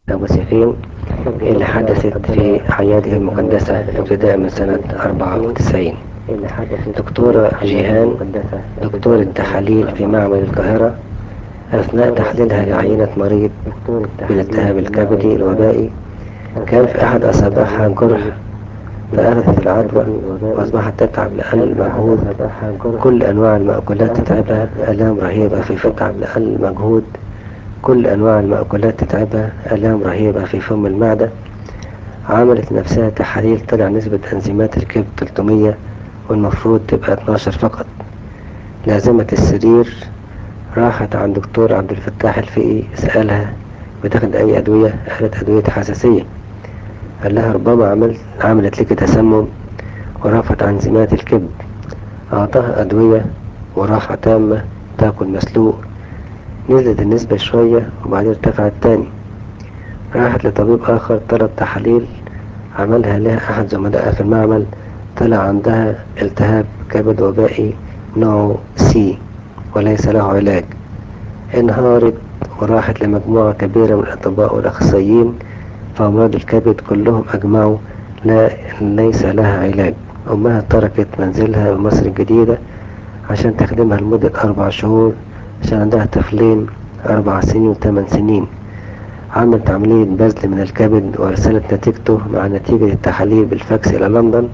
أبو سيفين اللي حدثت في حياته المقدسة ابتداء من سنة 94 دكتورة جيهان دكتورة تحاليل في معمل القاهرة أثناء تحليلها لعينة مريض بالالتهاب الكبدي الوبائي كان في أحد أصابعها جرح فأخذت العدوى وأصبحت تتعب لأقل المجهود كل أنواع المأكولات تتعبها آلام رهيبة في تتعب لأقل المجهود كل أنواع المأكولات تتعبها آلام رهيبة في فم المعدة عملت نفسها تحاليل طلع نسبة أنزيمات الكبد 300 والمفروض تبقى 12 فقط لازمت السرير راحت عند دكتور عبد الفتاح الفقي سألها بتاخد أي أدوية قالت أدوية حساسية قال لها ربما عملت عملت لك تسمم ورفعت أنزيمات الكبد أعطاها أدوية وراحة تامة تاكل مسلوق نزلت النسبة شوية وبعدين ارتفعت تاني راحت لطبيب آخر طلب تحاليل عملها لها أحد زملائها في المعمل طلع عندها التهاب كبد وبائي نوع سي وليس له علاج انهارت وراحت لمجموعة كبيرة من الأطباء والأخصائيين في أمراض الكبد كلهم أجمعوا لا ليس لها علاج أمها تركت منزلها بمصر الجديدة عشان تخدمها لمدة أربع شهور عشان عندها طفلين أربع سنين وثمان سنين عملت عملية بذل من الكبد وأرسلت نتيجته مع نتيجة التحاليل بالفاكس إلى لندن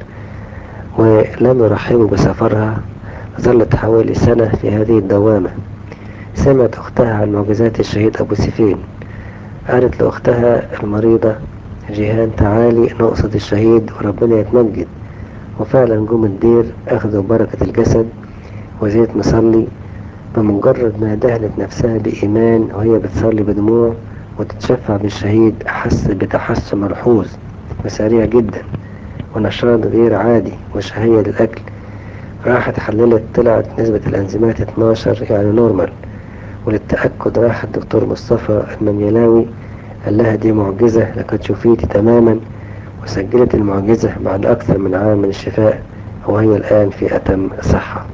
ولم يرحبوا بسفرها ظلت حوالي سنة في هذه الدوامة سمعت أختها عن معجزات الشهيد أبو سيفين قالت لأختها المريضة جيهان تعالي نقصد الشهيد وربنا يتمجد وفعلا جم الدير أخذوا بركة الجسد وزيت مصلي بمجرد ما دهنت نفسها بإيمان وهي بتصلي بدموع وتتشفع بالشهيد أحس بتحسن ملحوظ وسريع جدا ونشاط غير عادي وشهية للأكل راحت حللت طلعت نسبة الأنزيمات 12 يعني نورمال وللتأكد راح الدكتور مصطفى المنيلاوي قال لها دي معجزة لقد شفيتي تماما وسجلت المعجزة بعد أكثر من عام من الشفاء وهي الآن في أتم صحة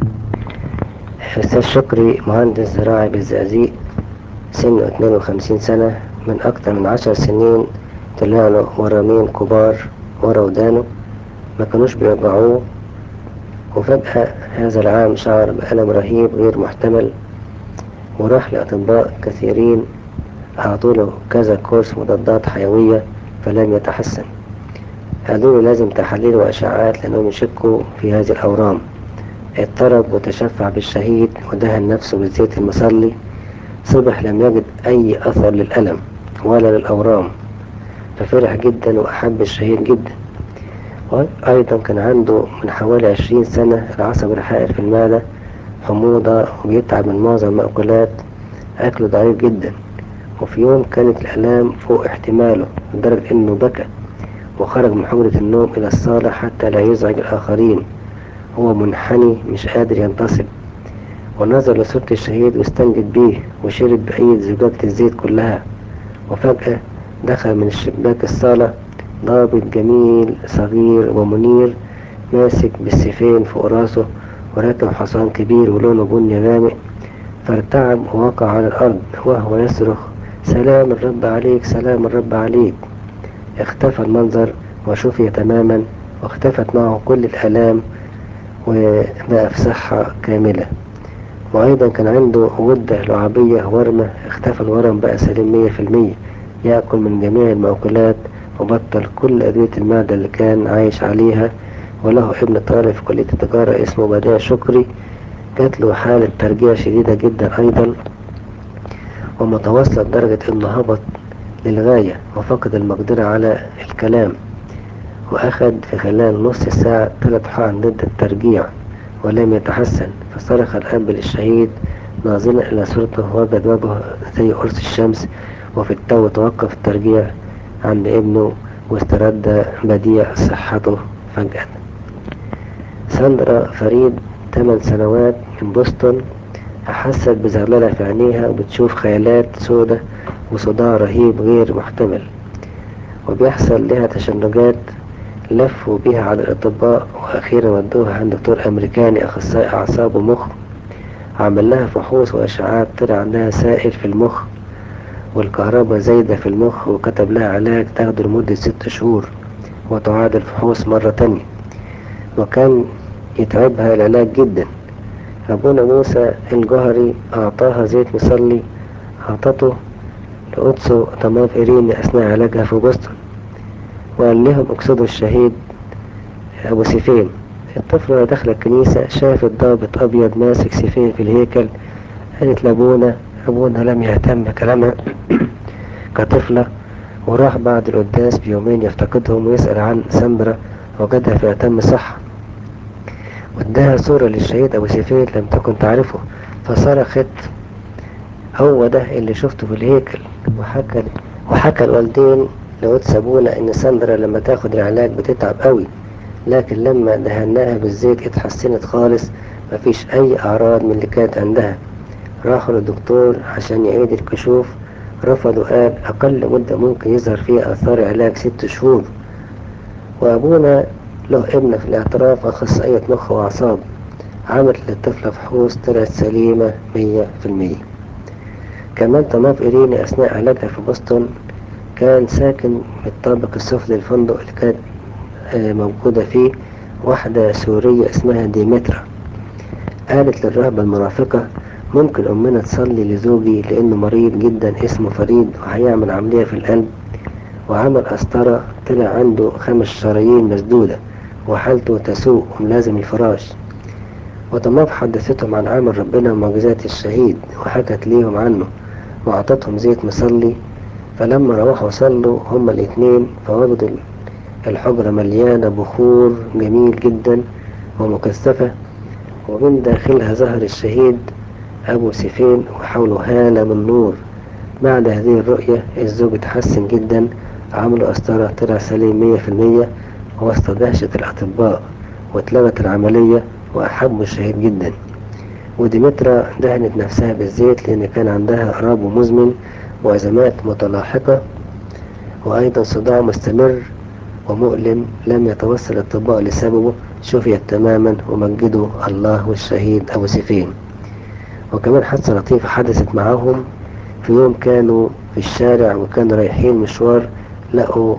أستاذ شكري مهندس زراعي بالزقازيق سنه 52 سنة من أكثر من عشر سنين طلع له ورمين كبار ورا ودانه ما كانوش بيوجعوه وفجأة هذا العام شعر بألم رهيب غير محتمل وراح لأطباء كثيرين أعطوا له كذا كورس مضادات حيوية فلم يتحسن قالوا له لازم تحاليل وأشعاعات لأنهم يشكوا في هذه الأورام اضطرب وتشفع بالشهيد ودهن نفسه بالزيت المصلي صبح لم يجد أي أثر للألم ولا للأورام ففرح جدا وأحب الشهيد جدا وأيضا كان عنده من حوالي عشرين سنة العصب الحائر في المعدة حموضة وبيتعب من معظم المأكولات أكله ضعيف جدا وفي يوم كانت الآلام فوق احتماله لدرجة إنه بكى وخرج من حجرة النوم إلى الصالة حتى لا يزعج الآخرين هو منحني مش قادر ينتصب ونظر لصورة الشهيد واستنجد بيه وشرب بقية زجاجة الزيت كلها وفجأة دخل من الشباك الصالة ضابط جميل صغير ومنير ماسك بالسيفين فوق راسه وراكب حصان كبير ولونه بني غامق فارتعب ووقع على الأرض وهو يصرخ سلام الرب عليك سلام الرب عليك اختفى المنظر وشفي تماما واختفت معه كل الآلام وبقى في صحة كاملة وأيضا كان عنده غدة لعابية ورمة اختفى الورم بقى سليم مية في المية يأكل من جميع المأكولات وبطل كل أدوية المعدة اللي كان عايش عليها وله ابن طالب في كلية التجارة اسمه بديع شكري جات له حالة ترجيع شديدة جدا أيضا ومتواصلة لدرجة إنه هبط للغاية وفقد المقدرة على الكلام وأخذ في خلال نص ساعة ثلاث حقن ضد الترجيع ولم يتحسن فصرخ الأب للشهيد ناظرا إلى صورته وجد وجهه زي قرص الشمس وفي التو توقف الترجيع عند ابنه واسترد بديع صحته فجأة ساندرا فريد 8 سنوات من بوسطن أحست بزغللة في عينيها وبتشوف خيالات سودة وصداع رهيب غير محتمل وبيحصل لها تشنجات لفوا بيها على الأطباء وأخيرا ودوها عند دكتور أمريكاني أخصائي أعصاب ومخ عمل لها فحوص وأشعاعات طلع عندها سائل في المخ والكهرباء زايدة في المخ وكتب لها علاج تاخده لمدة ست شهور وتعاد الفحوص مرة تانية وكان يتعبها العلاج جدا أبونا موسى الجهري أعطاها زيت مصلي أعطته لقدسه طماف إيريني أثناء علاجها في بoston وقال لهم اقصدوا الشهيد أبو سيفين الطفلة داخلة الكنيسة شافت ضابط أبيض ماسك سيفين في الهيكل قالت لأبونا أبونا لم يهتم بكلامها كطفلة وراح بعد القداس بيومين يفتقدهم ويسأل عن سمرة وجدها في أتم صحة واداها صورة للشهيد أبو سيفين لم تكن تعرفه فصرخت هو ده اللي شفته في الهيكل وحكى وحكى الوالدين لقدس أبونا إن سندرا لما تاخد العلاج بتتعب قوي لكن لما دهناها بالزيت اتحسنت خالص مفيش أي أعراض من اللي كانت عندها راحوا للدكتور عشان يعيد الكشوف رفضوا قال أقل مدة ممكن يظهر فيها آثار علاج ست شهور وأبونا له ابنة في الاعتراف أخصائية مخ وأعصاب عملت للطفلة فحوص طلعت سليمة مية في المية كمان طماف إيريني أثناء علاجها في بoston كان ساكن في الطابق السفلي للفندق اللي كانت موجودة فيه واحدة سورية اسمها ديمترا قالت للرهبة المرافقة ممكن أمنا تصلي لزوجي لأنه مريض جدا اسمه فريد وهيعمل عملية في القلب وعمل قسطرة طلع عنده خمس شرايين مسدودة وحالته تسوء وملازم الفراش وطماف حدثتهم عن عمل ربنا ومعجزات الشهيد وحكت ليهم عنه وأعطتهم زيت مصلي فلما روحوا صلوا هما الاتنين فوجدوا الحجرة مليانة بخور جميل جدا ومكثفة ومن داخلها ظهر الشهيد أبو سيفين وحوله هالة من نور بعد هذه الرؤية الزوج اتحسن جدا عملوا قسطرة طلع سليم مية في المية وسط دهشة الأطباء واتلغت العملية وأحبوا الشهيد جدا وديمترا دهنت نفسها بالزيت لأن كان عندها ربو مزمن وأزمات متلاحقة وأيضا صداع مستمر ومؤلم لم يتوصل الأطباء لسببه شفيت تماما ومجدوا الله والشهيد أبو سيفين وكمان حادثة لطيفة حدثت معهم في يوم كانوا في الشارع وكانوا رايحين مشوار لقوا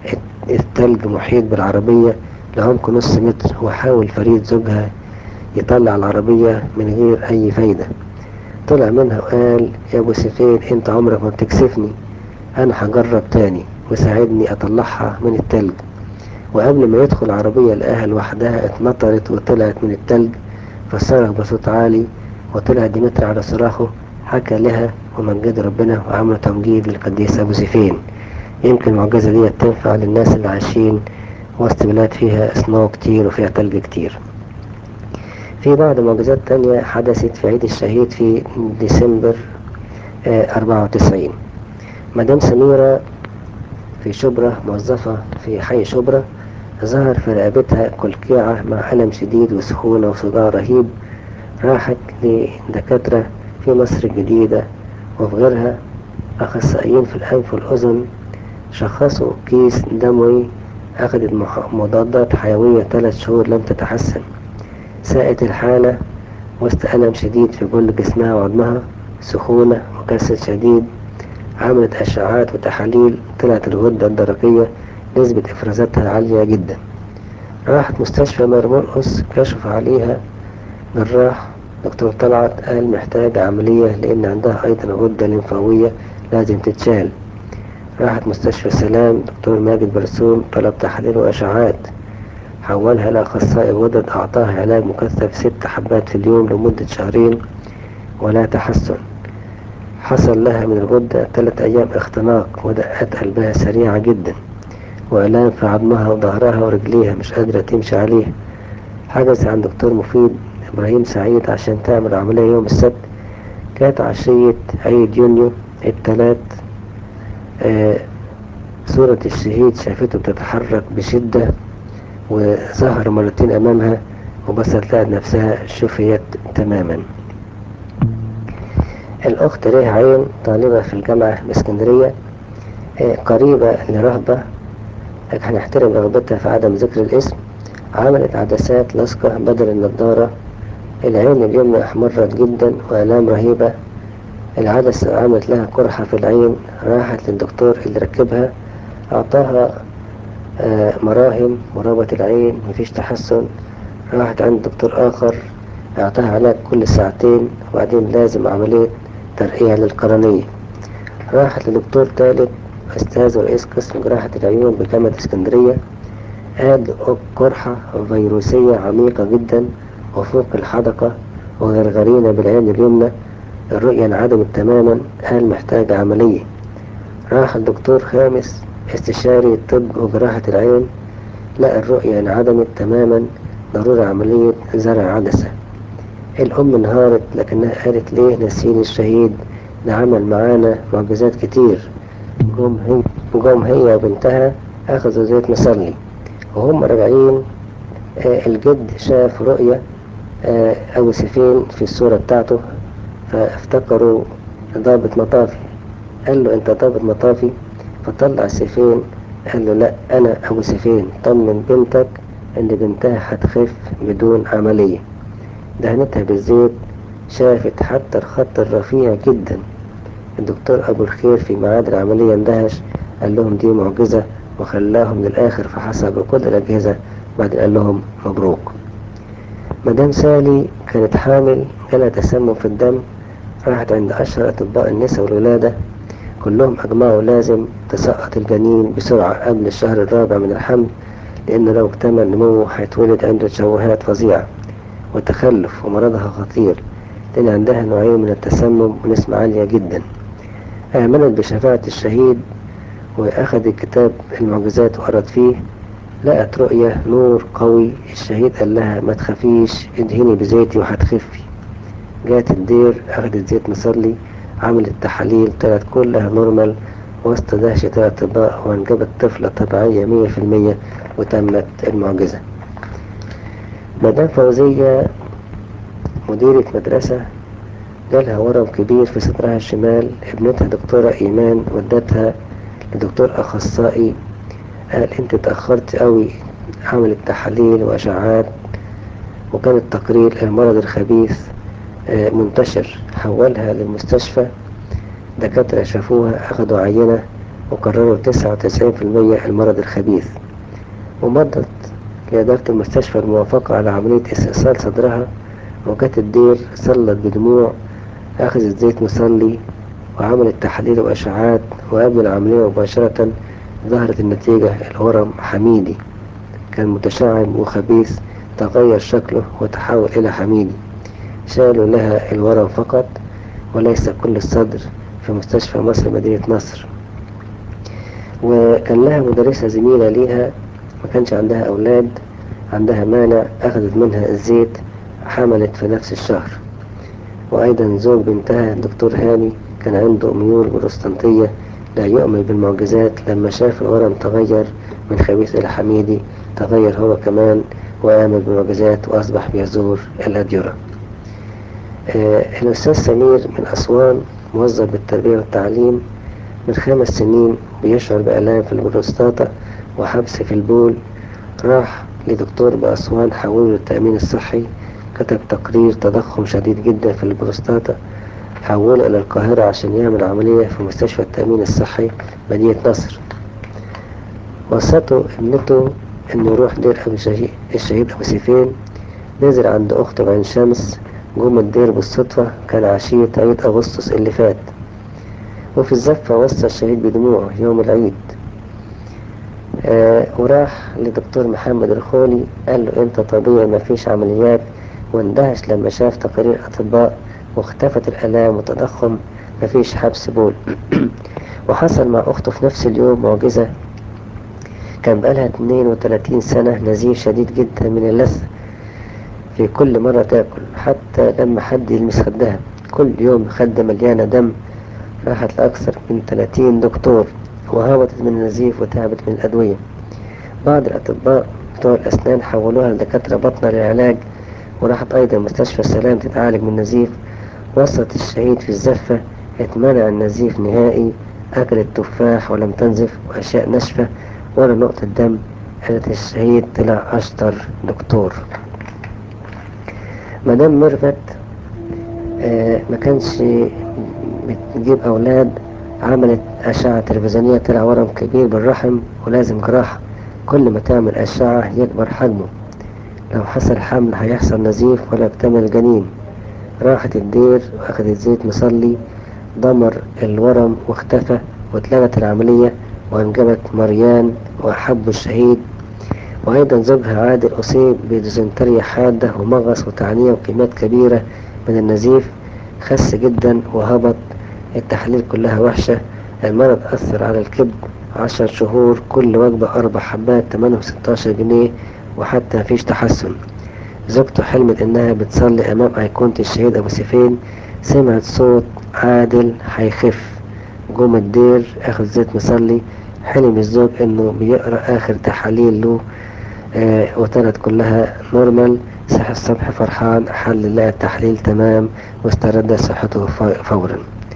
التلج محيط بالعربية لعمق نص متر وحاول فريد زوجها يطلع العربية من غير أي فايدة طلع منها وقال يا أبو سيفين أنت عمرك ما بتكسفني أنا هجرب تاني وساعدني أطلعها من التلج وقبل ما يدخل العربية لقاها لوحدها اتنطرت وطلعت من التلج فصرخ بصوت عالي وطلع ديمتر على صراخه حكى لها ومجد ربنا وعمل تمجيد للقديس أبو سيفين يمكن المعجزة دي تنفع للناس اللي عايشين وسط بلاد فيها سنو كتير وفيها تلج كتير في بعض معجزات تانية حدثت في عيد الشهيد في ديسمبر أربعة وتسعين مدام سميرة في شبرا موظفة في حي شبرا ظهر في رقبتها كلكيعة مع ألم شديد وسخونة وصداع رهيب راحت لدكاترة في مصر الجديدة وفي غيرها أخصائيين في الأنف والأذن شخصوا كيس دموي أخذت مضادات حيوية ثلاث شهور لم تتحسن ساءت الحالة وسط ألم شديد في كل جسمها وعظمها سخونة وكسل شديد عملت أشعاعات وتحاليل طلعت الغدة الدرقية نسبة إفرازاتها عالية جدا راحت مستشفى مرمرقص كشف عليها جراح دكتور طلعت قال محتاجة عملية لأن عندها أيضا غدة لمفاوية لازم تتشال راحت مستشفى سلام دكتور ماجد برسوم طلب تحاليل وأشعاعات حولها لأخصائي غدد أعطاها علاج مكثف ست حبات في اليوم لمدة شهرين ولا تحسن حصل لها من الغدة ثلاث أيام اختناق ودقات قلبها سريعة جدا وآلام في عظمها وظهرها ورجليها مش قادرة تمشي عليها حجز عند دكتور مفيد إبراهيم سعيد عشان تعمل عملية يوم السبت كانت عشية عيد يونيو التلات آه صورة الشهيد شافته بتتحرك بشدة وظهر مرتين أمامها وبصت لقت نفسها شفيت تماما الأخت ليها عين طالبة في الجامعة باسكندرية آه قريبة لرهبة هنحترم رغبتها في عدم ذكر الاسم عملت عدسات لاصقة بدل النضارة العين اليمنى احمرت جدا وآلام رهيبة العدسة عملت لها قرحة في العين راحت للدكتور اللي ركبها أعطاها آه، مراهم وربط العين مفيش تحسن راحت عند دكتور آخر أعطاها علاج كل ساعتين وبعدين لازم عملية ترقيع للقرنية راحت لدكتور ثالث أستاذ ورئيس قسم جراحة العيون بجامعة اسكندرية قال قرحة فيروسية عميقة جدا وفوق الحدقة وغرغرينة بالعين اليمنى الرؤية انعدمت تماما قال محتاج عملية راح الدكتور خامس استشاري طب وجراحة العين لقى الرؤية انعدمت تماما ضرورة عملية زرع عدسة الأم انهارت لكنها قالت ليه نسيني الشهيد ده عمل معانا معجزات كتير جم هي جم هي وبنتها أخذوا زيت مصلي وهم راجعين آه الجد شاف رؤية آه أبو سفين في الصورة بتاعته فافتكروا ضابط مطافي قال له انت ضابط مطافي فطلع سيفين قال له لا انا ابو سيفين طمن بنتك ان بنتها هتخف بدون عملية دهنتها بالزيت شافت حتى الخط الرفيع جدا الدكتور ابو الخير في ميعاد العملية اندهش قال لهم دي معجزة وخلاهم للاخر فحسب كل الاجهزة بعد قال لهم مبروك مدام سالي كانت حامل جالها تسمم في الدم راحت عند أشهر أطباء النساء والولادة كلهم أجمعوا لازم تسقط الجنين بسرعة قبل الشهر الرابع من الحمل لأن لو اكتمل نموه هيتولد عنده تشوهات فظيعة وتخلف ومرضها خطير لأن عندها نوعين من التسمم ونسبة عالية جدا آمنت بشفاعة الشهيد وأخذ كتاب المعجزات وقرأت فيه لقت رؤية نور قوي الشهيد قال لها ما تخافيش ادهني بزيتي وهتخفي جات الدير أخدت زيت مصلي عملت تحاليل طلعت كلها نورمال وسط دهشة الأطباء وأنجبت طفلة طبيعية مية في المية وتمت المعجزة مدام فوزية مديرة مدرسة جالها ورم كبير في صدرها الشمال ابنتها دكتورة إيمان ودتها لدكتور أخصائي قال انت اتأخرت قوي عملت تحاليل وأشعات وكان التقرير المرض الخبيث منتشر حولها للمستشفى دكاترة شافوها أخذوا عينة وقرروا تسعة وتسعين في المية المرض الخبيث ومضت لإدارة المستشفى الموافقة على عملية استئصال صدرها وجت الدير صلت بدموع أخذت زيت مصلي وعملت تحاليل وأشعات وقبل العملية مباشرة ظهرت النتيجة الورم حميدي كان متشعب وخبيث تغير شكله وتحول إلى حميدي شالوا لها الورم فقط وليس كل الصدر في مستشفى مصر مدينة نصر وكان لها مدرسة زميلة ليها ما كانش عندها أولاد عندها مانع أخذت منها الزيت حملت في نفس الشهر وأيضا زوج بنتها الدكتور هاني كان عنده ميول بروستانتية لا يؤمن بالمعجزات لما شاف الورم تغير من خبيث إلى حميدي تغير هو كمان وآمن بالمعجزات وأصبح بيزور الأديرة آه الأستاذ سمير من أسوان موظف بالتربية والتعليم من خمس سنين بيشعر بآلام في البروستاتا وحبس في البول راح لدكتور بأسوان حوله للتأمين الصحي كتب تقرير تضخم شديد جدا في البروستاتا حوله إلى القاهرة عشان يعمل عملية في مستشفى التأمين الصحي مدينة نصر وصته ابنته انه يروح دير ابو شهيد الشهيد ابو سيفين نزل عند اخته بعين شمس جم الدير بالصدفة كان عشية عيد اغسطس اللي فات وفي الزفة وصى الشهيد بدموعه يوم العيد آه وراح لدكتور محمد الخولي قال له انت طبيعي مفيش عمليات واندهش لما شاف تقارير اطباء واختفت الالام وتضخم مفيش حبس بول وحصل مع اخته في نفس اليوم معجزة كان بقالها 32 سنة نزيف شديد جدا من اللثة في كل مرة تاكل حتى لما حد يلمس خدها كل يوم خدة مليانة دم راحت لأكثر من 30 دكتور وهبطت من النزيف وتعبت من الأدوية بعض الأطباء بتوع الأسنان حولوها لدكاترة بطنة للعلاج وراحت أيضا مستشفى السلام تتعالج من النزيف وصلت الشهيد في الزفة اتمنع النزيف نهائي أكلت تفاح ولم تنزف وأشياء ناشفة ولا نقطة دم قالت الشهيد طلع أشطر دكتور مدام ميرفت آه ما كانش بتجيب أولاد عملت أشعة تلفزيونية طلع ورم كبير بالرحم ولازم جراحة كل ما تعمل أشعة يكبر حجمه لو حصل حمل هيحصل نزيف ولا يكتمل الجنين راحت الدير وأخدت زيت مصلي دمر الورم واختفى واتلغت العملية وأنجبت مريان وأحب الشهيد وأيضا زوجها عادل أصيب بديزنتريا حادة ومغص وتعنية وكميات كبيرة من النزيف خس جدا وهبط التحاليل كلها وحشة المرض أثر على الكبد عشر شهور كل وجبة أربع حبات تمنهم ستاشر جنيه وحتى مفيش تحسن زوجته حلمت إنها بتصلي أمام أيقونة الشهيد أبو سيفين سمعت صوت عادل هيخف جم الدير أخذ زيت مصلي حلم الزوج إنه بيقرأ آخر تحاليل له آه وطلعت كلها نورمال صحي الصبح فرحان حل لقى التحليل تمام واسترد صحته فورا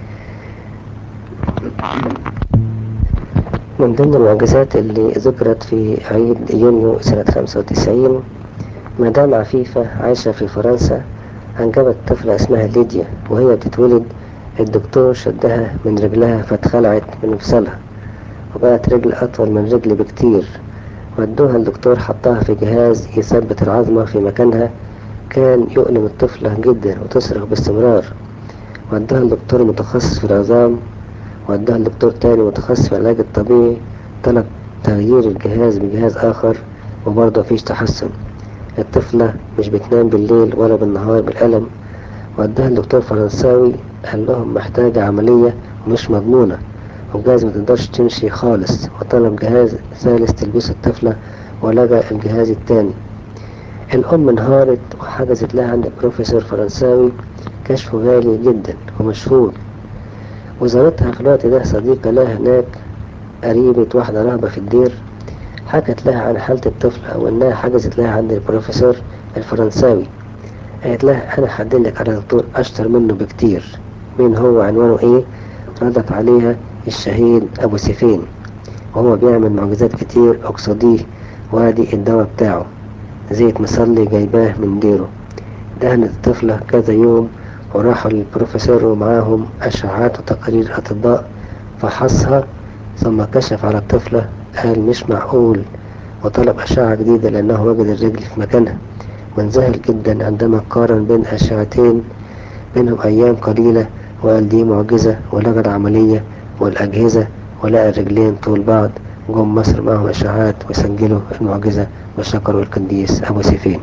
من ضمن المعجزات اللي ذكرت في عيد يونيو سنة 95 مدام عفيفة عايشة في فرنسا أنجبت طفلة اسمها ليديا وهي بتتولد الدكتور شدها من رجلها فاتخلعت من مفصلها وبقت رجل أطول من رجلي بكتير ودوها الدكتور حطها في جهاز يثبت العظمة في مكانها كان يؤلم الطفلة جدا وتصرخ باستمرار ودوها الدكتور متخصص في العظام ودوها الدكتور تاني متخصص في العلاج الطبيعي طلب تغيير الجهاز بجهاز آخر وبرضه مفيش تحسن الطفلة مش بتنام بالليل ولا بالنهار بالألم وداها الدكتور فرنساوي قال لهم محتاجة عملية ومش مضمونة وجايز ما تقدرش تمشي خالص وطلب جهاز ثالث تلبسه الطفلة ولغى الجهاز التاني الأم انهارت وحجزت لها عند بروفيسور فرنساوي كشفه غالي جدا ومشهور وزارتها في الوقت ده صديقة لها هناك قريبة واحدة راهبة في الدير حكت لها عن حالة الطفلة وإنها حجزت لها عند البروفيسور الفرنساوي قالت لها أنا هدلك على دكتور أشطر منه بكتير مين هو عنوانه إيه ردت عليها الشهيد أبو سيفين وهو بيعمل معجزات كتير أقصديه وادي الدواء بتاعه زيت مصلي جايباه من ديره دهنت الطفلة كذا يوم وراحوا للبروفيسور ومعاهم أشعات وتقارير أطباء فحصها ثم كشف على الطفلة قال مش معقول وطلب أشعة جديدة لأنه وجد الرجل في مكانها وانذهل جدا عندما قارن بين أشعتين بينهم أيام قليلة وقال دي معجزة ولغى العملية والأجهزة ولقى الرجلين طول بعض جم مصر معهم إشاعات وسجلوا المعجزة وشكروا القديس أبو سيفين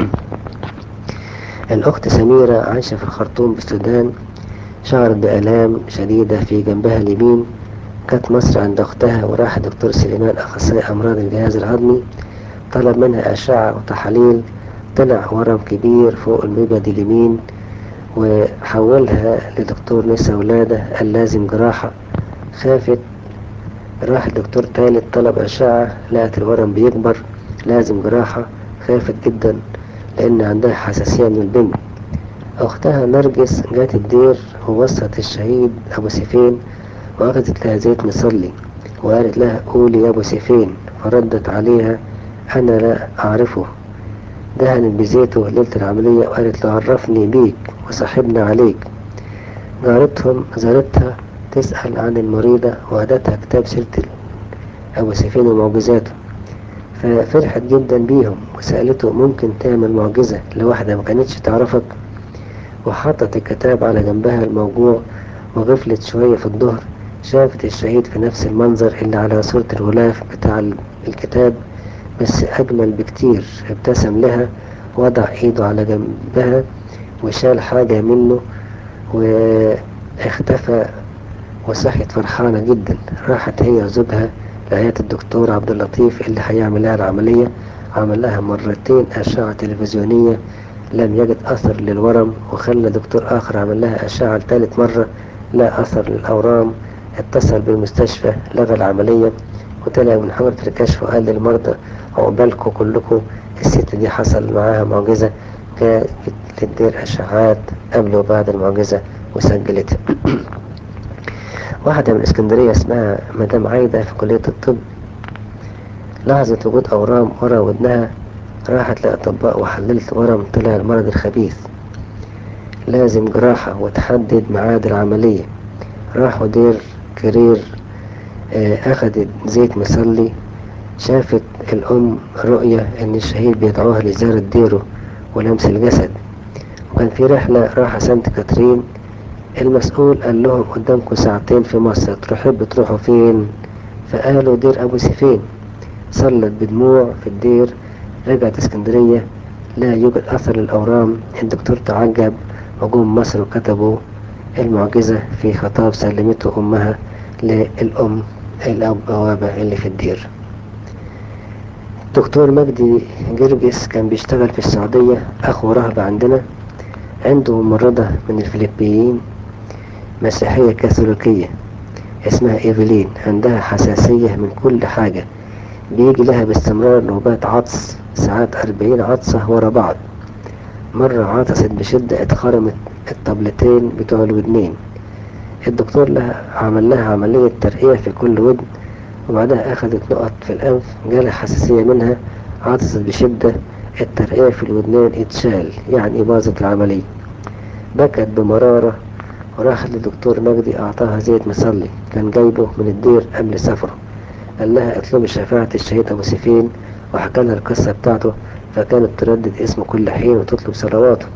الأخت سميرة عايشة في الخرطوم بالسودان شعرت بآلام شديدة في جنبها اليمين كانت مصر عند أختها وراح دكتور سليمان أخصائي أمراض الجهاز الهضمي طلب منها أشعة وتحاليل طلع ورم كبير فوق المبيض اليمين وحولها لدكتور نساء ولادة قال لازم جراحة خافت راح دكتور تالت طلب أشعة لقت الورم بيكبر لازم جراحة خافت جدا لأن عندها حساسية من البنج أختها نرجس جات الدير ووصت الشهيد أبو سيفين وأخذت لها زيت مصلي وقالت لها قولي يا أبو سيفين فردت عليها أنا لا أعرفه دهنت بزيته ليلة العملية وقالت له عرفني بيك وصاحبنا عليك جارتهم زارتها تسأل عن المريضة وهدتها كتاب سيرة أبو سيفين ومعجزاته ففرحت جدا بيهم وسألته ممكن تعمل معجزة لواحدة ما كانتش تعرفك وحطت الكتاب على جنبها الموجوع وغفلت شوية في الظهر شافت الشهيد في نفس المنظر اللي على صورة الغلاف بتاع الكتاب بس أجمل بكتير ابتسم لها وضع ايده على جنبها وشال حاجة منه واختفى وصحت فرحانة جدا راحت هي وزوجها لعيادة الدكتور عبد اللطيف اللي هيعمل لها العملية عمل لها مرتين أشعة تلفزيونية لم يجد أثر للورم وخلى دكتور آخر عمل لها أشعة لثالث مرة لا أثر للأورام اتصل بالمستشفى لغى العملية وطلع من حضرة الكشف وقال للمرضى عقبالكم كلكم الست دي حصل معاها معجزة جاءت للدير أشعات قبل وبعد المعجزة وسجلتها واحدة من اسكندرية اسمها مدام عايدة في كلية الطب لاحظت وجود أورام ورا ودنها راحت لأطباء وحللت ورم طلع المرض الخبيث لازم جراحة وتحدد ميعاد العملية راحوا دير كرير آه، أخدت زيت مصلي شافت الأم رؤية إن الشهيد بيدعوها لزيارة ديره ولمس الجسد وكان في رحلة راحة سانت كاترين المسؤول قال لهم قدامكم ساعتين في مصر تحبوا تروحوا فين فقالوا دير أبو سيفين صلت بدموع في الدير رجعت اسكندرية لا يوجد أثر للأورام الدكتور تعجب وجم مصر وكتبوا المعجزة في خطاب سلمته أمها للأم البوابة اللي في الدير دكتور مجدي جرجس كان بيشتغل في السعودية أخو رهب عندنا عنده ممرضة من الفلبيين مسيحية كاثوليكية اسمها إيفلين عندها حساسية من كل حاجة بيجي لها باستمرار نوبات عطس ساعات أربعين عطسة ورا بعض مرة عطست بشدة اتخرمت الطبلتين بتوع الودنين الدكتور لها عمل لها عملية ترقية في كل ودن وبعدها أخذت نقط في الأنف جالها حساسية منها عطست بشدة الترقية في الودنين اتشال يعني باظت العملية بكت بمرارة وراحت للدكتور مجدي أعطاها زيت مصلي كان جايبه من الدير قبل سفره قال لها اطلبي شفاعة الشهيد أبو سيفين وحكى لها القصة بتاعته فكانت تردد اسمه كل حين وتطلب صلواته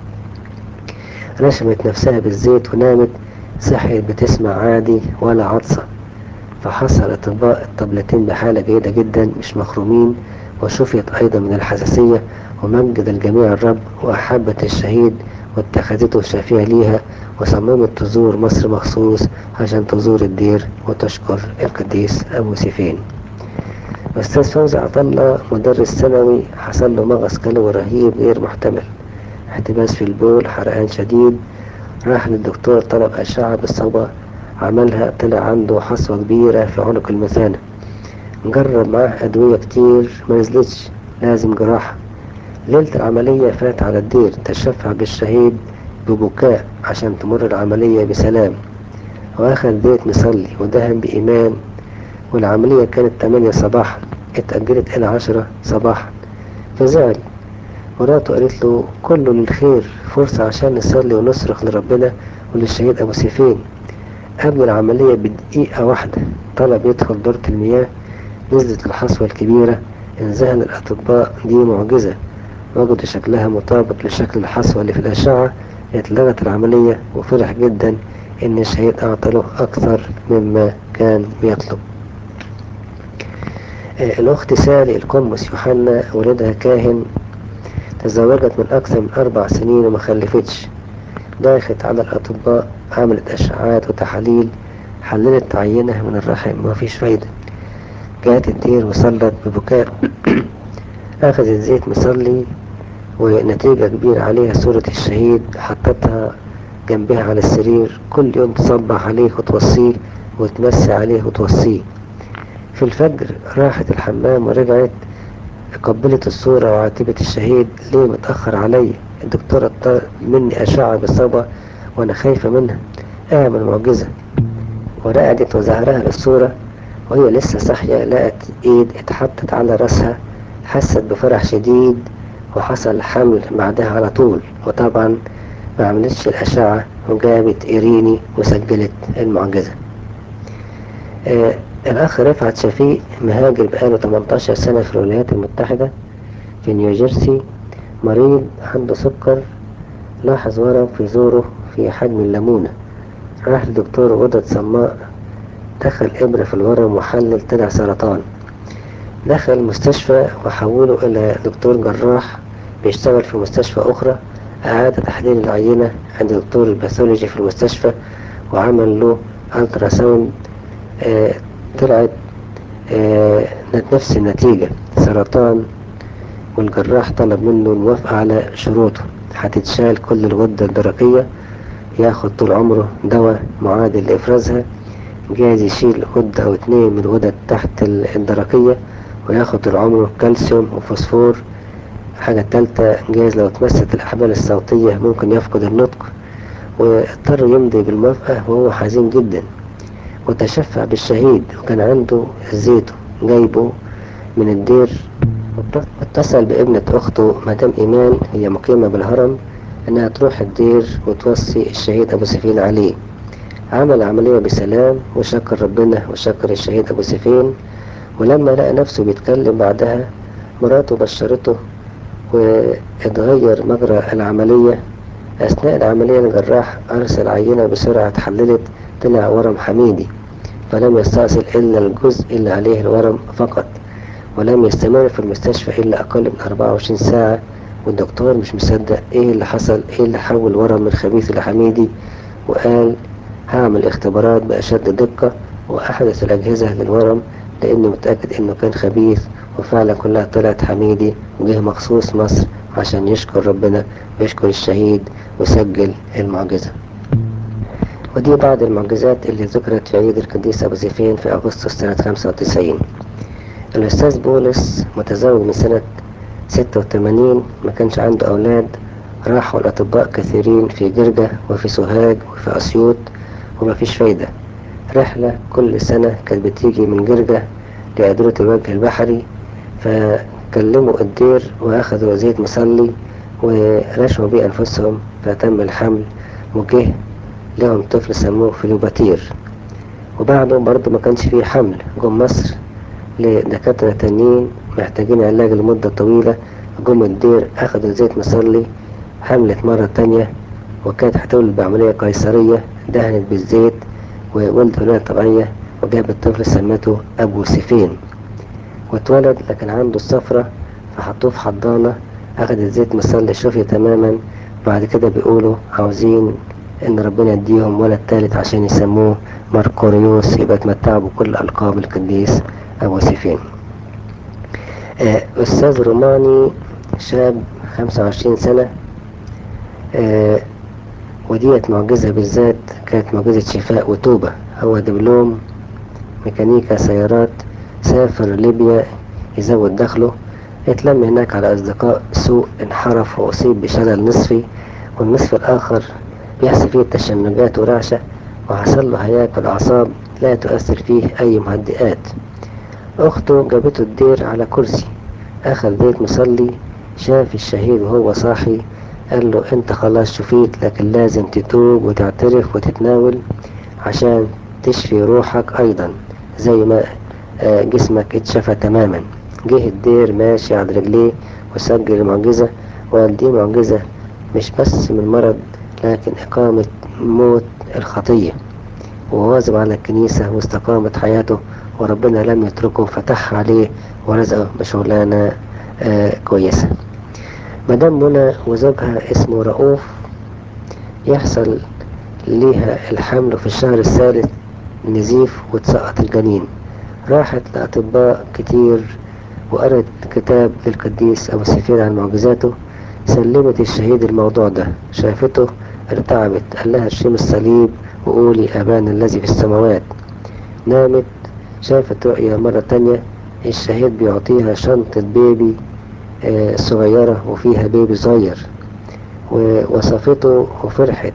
رشمت نفسها بالزيت ونامت صحيت بتسمع عادي ولا عطسة فحصل أطباء الطبلتين بحالة جيدة جدا مش مخرومين وشفيت أيضا من الحساسية ومجد الجميع الرب وأحبت الشهيد واتخذته شفيع ليها وصممت تزور مصر مخصوص عشان تزور الدير وتشكر القديس أبو سيفين أستاذ فوزي عطلة مدرس ثانوي حصل له مغص كلوي رهيب غير محتمل احتباس في البول حرقان شديد راح للدكتور طلب أشعة بالصبا عملها طلع عنده حصوة كبيرة في عنق المثانة جرب معاه أدوية كتير ما نزلتش لازم جراحة ليلة العملية فات على الدير تشفع بالشهيد ببكاء عشان تمر العملية بسلام وأخذ زيت مصلي ودهن بإيمان والعملية كانت 8 صباحا اتأجلت إلى 10 صباحا فزعل مراته قالت له كله للخير فرصة عشان نصلي ونصرخ لربنا وللشهيد أبو سيفين قبل العملية بدقيقة واحدة طلب يدخل دورة المياه نزلت الحصوة الكبيرة انذهل الأطباء دي معجزة وجدوا شكلها مطابق لشكل الحصوة اللي في الأشعة اتلغت العملية وفرح جدا إن الشهيد أعطى له أكثر مما كان بيطلب آه، الأخت سالي القمص يوحنا ولدها كاهن تزوجت من أكثر من أربع سنين وما خلفتش داخت على الأطباء عملت أشعات وتحاليل حللت عينة من الرحم ما فيش فايدة جات الدير وصلت ببكاء أخذت زيت مصلي ونتيجة كبيرة عليها صورة الشهيد حطتها جنبها على السرير كل يوم تصبح عليه وتوصيه وتمسي عليه وتوصيه في الفجر راحت الحمام ورجعت قبلت الصورة وعاتبت الشهيد ليه متأخر علي الدكتورة طلب مني أشعة بالصبا وأنا خايفة منها اعمل معجزة ورقدت وزهرها للصورة وهي لسه صاحية لقت ايد اتحطت على راسها حست بفرح شديد وحصل حمل بعدها على طول وطبعا ما عملتش الأشعة وجابت إيريني وسجلت المعجزة آه الأخ رفعت شفيق مهاجر بقاله 18 سنة في الولايات المتحدة في نيوجيرسي مريض عنده سكر لاحظ ورم في زوره في حجم الليمونة راح لدكتور غدد صماء دخل إبرة في الورم وحلل طلع سرطان دخل المستشفى وحوله إلى دكتور جراح بيشتغل في مستشفى أخرى أعاد تحليل العينة عند دكتور الباثولوجي في المستشفى وعمل له ألترا ساوند آه طلعت آه نفس النتيجة سرطان والجراح طلب منه الموافقة على شروطه هتتشال كل الغدة الدرقية ياخد طول عمره دواء معادل لإفرازها جايز يشيل غدة أو اتنين من الغدد تحت الدرقية وياخد طول عمره كالسيوم وفوسفور حاجة تالتة جايز لو اتمست الأحبال الصوتية ممكن يفقد النطق واضطر يمضي بالموافقة وهو حزين جدا وتشفع بالشهيد وكان عنده زيته جايبه من الدير اتصل بابنة أخته مدام إيمان هي مقيمة بالهرم إنها تروح الدير وتوصي الشهيد أبو سفين عليه عمل عملية بسلام وشكر ربنا وشكر الشهيد أبو سيفين ولما لقى نفسه بيتكلم بعدها مراته بشرته واتغير مجرى العملية أثناء العملية الجراح أرسل عينة بسرعة اتحللت طلع ورم حميدي فلم يستأصل إلا الجزء اللي عليه الورم فقط ولم يستمر في المستشفى إلا أقل من 24 ساعة والدكتور مش مصدق إيه اللي حصل إيه اللي حول ورم من خبيث لحميدي وقال هعمل اختبارات بأشد دقة وأحدث الأجهزة للورم لأني متأكد إنه كان خبيث وفعلا كلها طلعت حميدي وجه مخصوص مصر عشان يشكر ربنا ويشكر الشهيد وسجل المعجزة ودي بعض المعجزات اللي ذكرت في عيد القديس أبو زيفين في أغسطس سنة 95 الأستاذ بولس متزوج من سنة 86 ما كانش عنده أولاد راحوا الأطباء كثيرين في جرجة وفي سوهاج وفي أسيوط وما فيش فايدة رحلة كل سنة كانت بتيجي من جرجة لأدرة الوجه البحري فكلموا الدير وأخذوا زيت مصلي ورشوا بيه أنفسهم فتم الحمل وجه لهم طفل سموه فلوباتير وبعده برضه ما كانش فيه حمل جم مصر لدكاترة تانيين محتاجين علاج لمدة طويلة جم الدير أخدوا زيت مصلي حملت مرة تانية وكانت هتولد بعملية قيصرية دهنت بالزيت وولد ولاية طبيعية وجاب الطفل سمته أبو سيفين واتولد لكن عنده الصفرة فحطوه في حضانة أخد الزيت مصلي شفي تماما بعد كده بيقولوا عاوزين إن ربنا يديهم ولد تالت عشان يسموه ماركوريوس يبقى اتمتعوا بكل ألقاب القديس أبو سيفين آه أستاذ روماني شاب خمسة وعشرين سنة آه وديت معجزة بالذات كانت معجزة شفاء وتوبة هو دبلوم ميكانيكا سيارات سافر ليبيا يزود دخله اتلم هناك على أصدقاء سوء انحرف وأصيب بشلل نصفي والنصف الآخر بيحصل فيه تشنجات ورعشة وحصل له هياكل أعصاب لا تؤثر فيه أي مهدئات أخته جابته الدير على كرسي أخذ بيت مصلي شاف الشهيد وهو صاحي قال له انت خلاص شفيت لكن لازم تتوب وتعترف وتتناول عشان تشفي روحك ايضا زي ما جسمك اتشفى تماما جه الدير ماشي على رجليه وسجل المعجزة وقال دي معجزة مش بس من مرض لكن إقامة موت الخطية وواظب على الكنيسة واستقامت حياته وربنا لم يتركه فتح عليه ورزقه بشغلانة آه كويسة مدام منى وزوجها اسمه رؤوف يحصل ليها الحمل في الشهر الثالث نزيف وتسقط الجنين راحت لأطباء كتير وقرأت كتاب للقديس أبو سفير عن معجزاته سلمت الشهيد الموضوع ده شافته ارتعبت قال لها ارشم الصليب وقولي أبانا الذي في السماوات نامت شافت رؤية مرة تانية الشهيد بيعطيها شنطة بيبي آه صغيرة وفيها بيبي صغير ووصفته وفرحت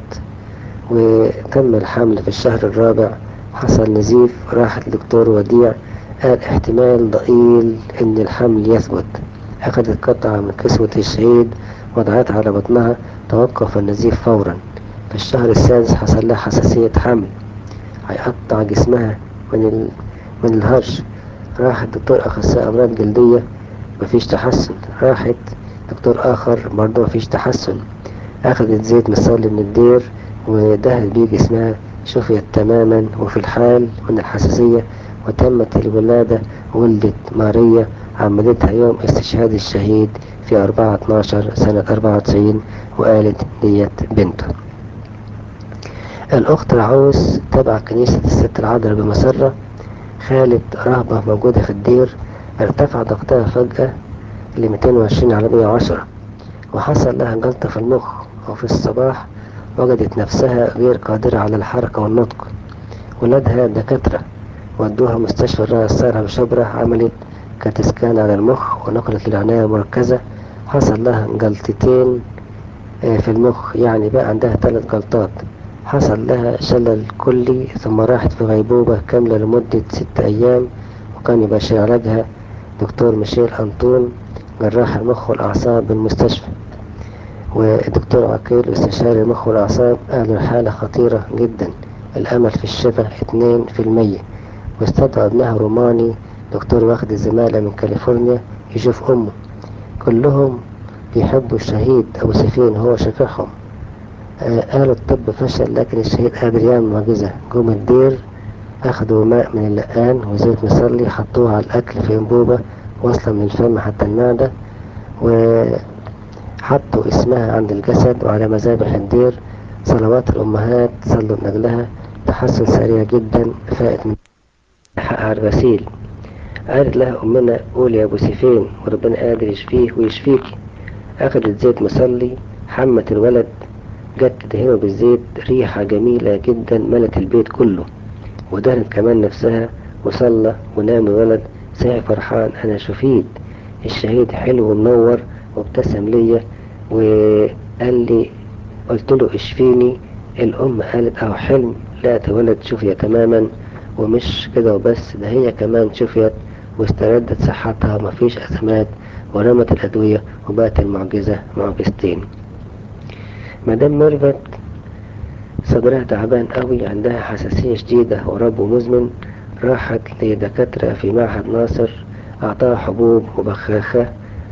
وتم الحمل في الشهر الرابع حصل نزيف راحت لدكتور وديع قال احتمال ضئيل ان الحمل يثبت اخذت قطعة من كسوة الشهيد وضعتها على بطنها توقف النزيف فورا في الشهر السادس حصل لها حساسية حمل هيقطع جسمها من ال... من الهرش راحت دكتور اخصائي امراض جلدية مفيش تحسن راحت دكتور اخر برضه مفيش تحسن اخذت زيت مصلي من الدير ودهت بيه جسمها شفيت تماما وفي الحال من الحساسية وتمت الولادة ولدت ماريا عملتها يوم استشهاد الشهيد في 4 12 سنة 94 وقالت ديت بنته الأخت العوس تبع كنيسة الست العذراء بمسرة خالة رهبة موجودة في الدير ارتفع ضغطها فجأة ل 220 على 110 وحصل لها جلطة في المخ وفي الصباح وجدت نفسها غير قادرة على الحركة والنطق ولادها دكاترة ودوها مستشفى الرئة الصالحة بشبرة عملت كاتسكان على المخ ونقلت للعناية المركزة حصل لها جلطتين في المخ يعني بقى عندها ثلاث جلطات حصل لها شلل كلي ثم راحت في غيبوبة كاملة لمدة ست أيام وكان يباشر علاجها دكتور ميشيل أنطون جراح المخ والأعصاب بالمستشفى والدكتور عقيل استشاري المخ والأعصاب قال الحالة خطيرة جدا الأمل في الشفاء اتنين في المية واستدعى ابنها روماني دكتور واخد الزمالة من كاليفورنيا يشوف أمه كلهم بيحبوا الشهيد أبو سفين هو شفيعهم آه قالوا الطب فشل لكن الشهيد قادر يعمل معجزة جم الدير أخدوا ماء من اللقان وزيت مصلي حطوه على الأكل في أنبوبة واصلة من الفم حتى المعدة وحطوا اسمها عند الجسد وعلى مذابح الدير صلوات الأمهات صلوا من أجلها تحسن سريع جدا فائت من حقها الغسيل قالت لها أمنا قول يا أبو سيفين وربنا قادر يشفيه ويشفيكي أخدت زيت مصلي حمت الولد جت تدهنه بالزيت ريحة جميلة جدا ملت البيت كله ودهنت كمان نفسها وصلى ونام الولد صحي فرحان أنا شفيت الشهيد حلو ومنور وابتسم ليا وقال لي قلت له اشفيني الأم قالت أهو حلم لقت ولد شفية تماما ومش كده وبس ده هي كمان شفيت واستردت صحتها مفيش أزمات ورمت الأدوية وبقت المعجزة معجزتين مدام ميرفت صدرها تعبان قوي عندها حساسية شديدة ورب مزمن راحت لدكاترة في معهد ناصر أعطاها حبوب وبخاخة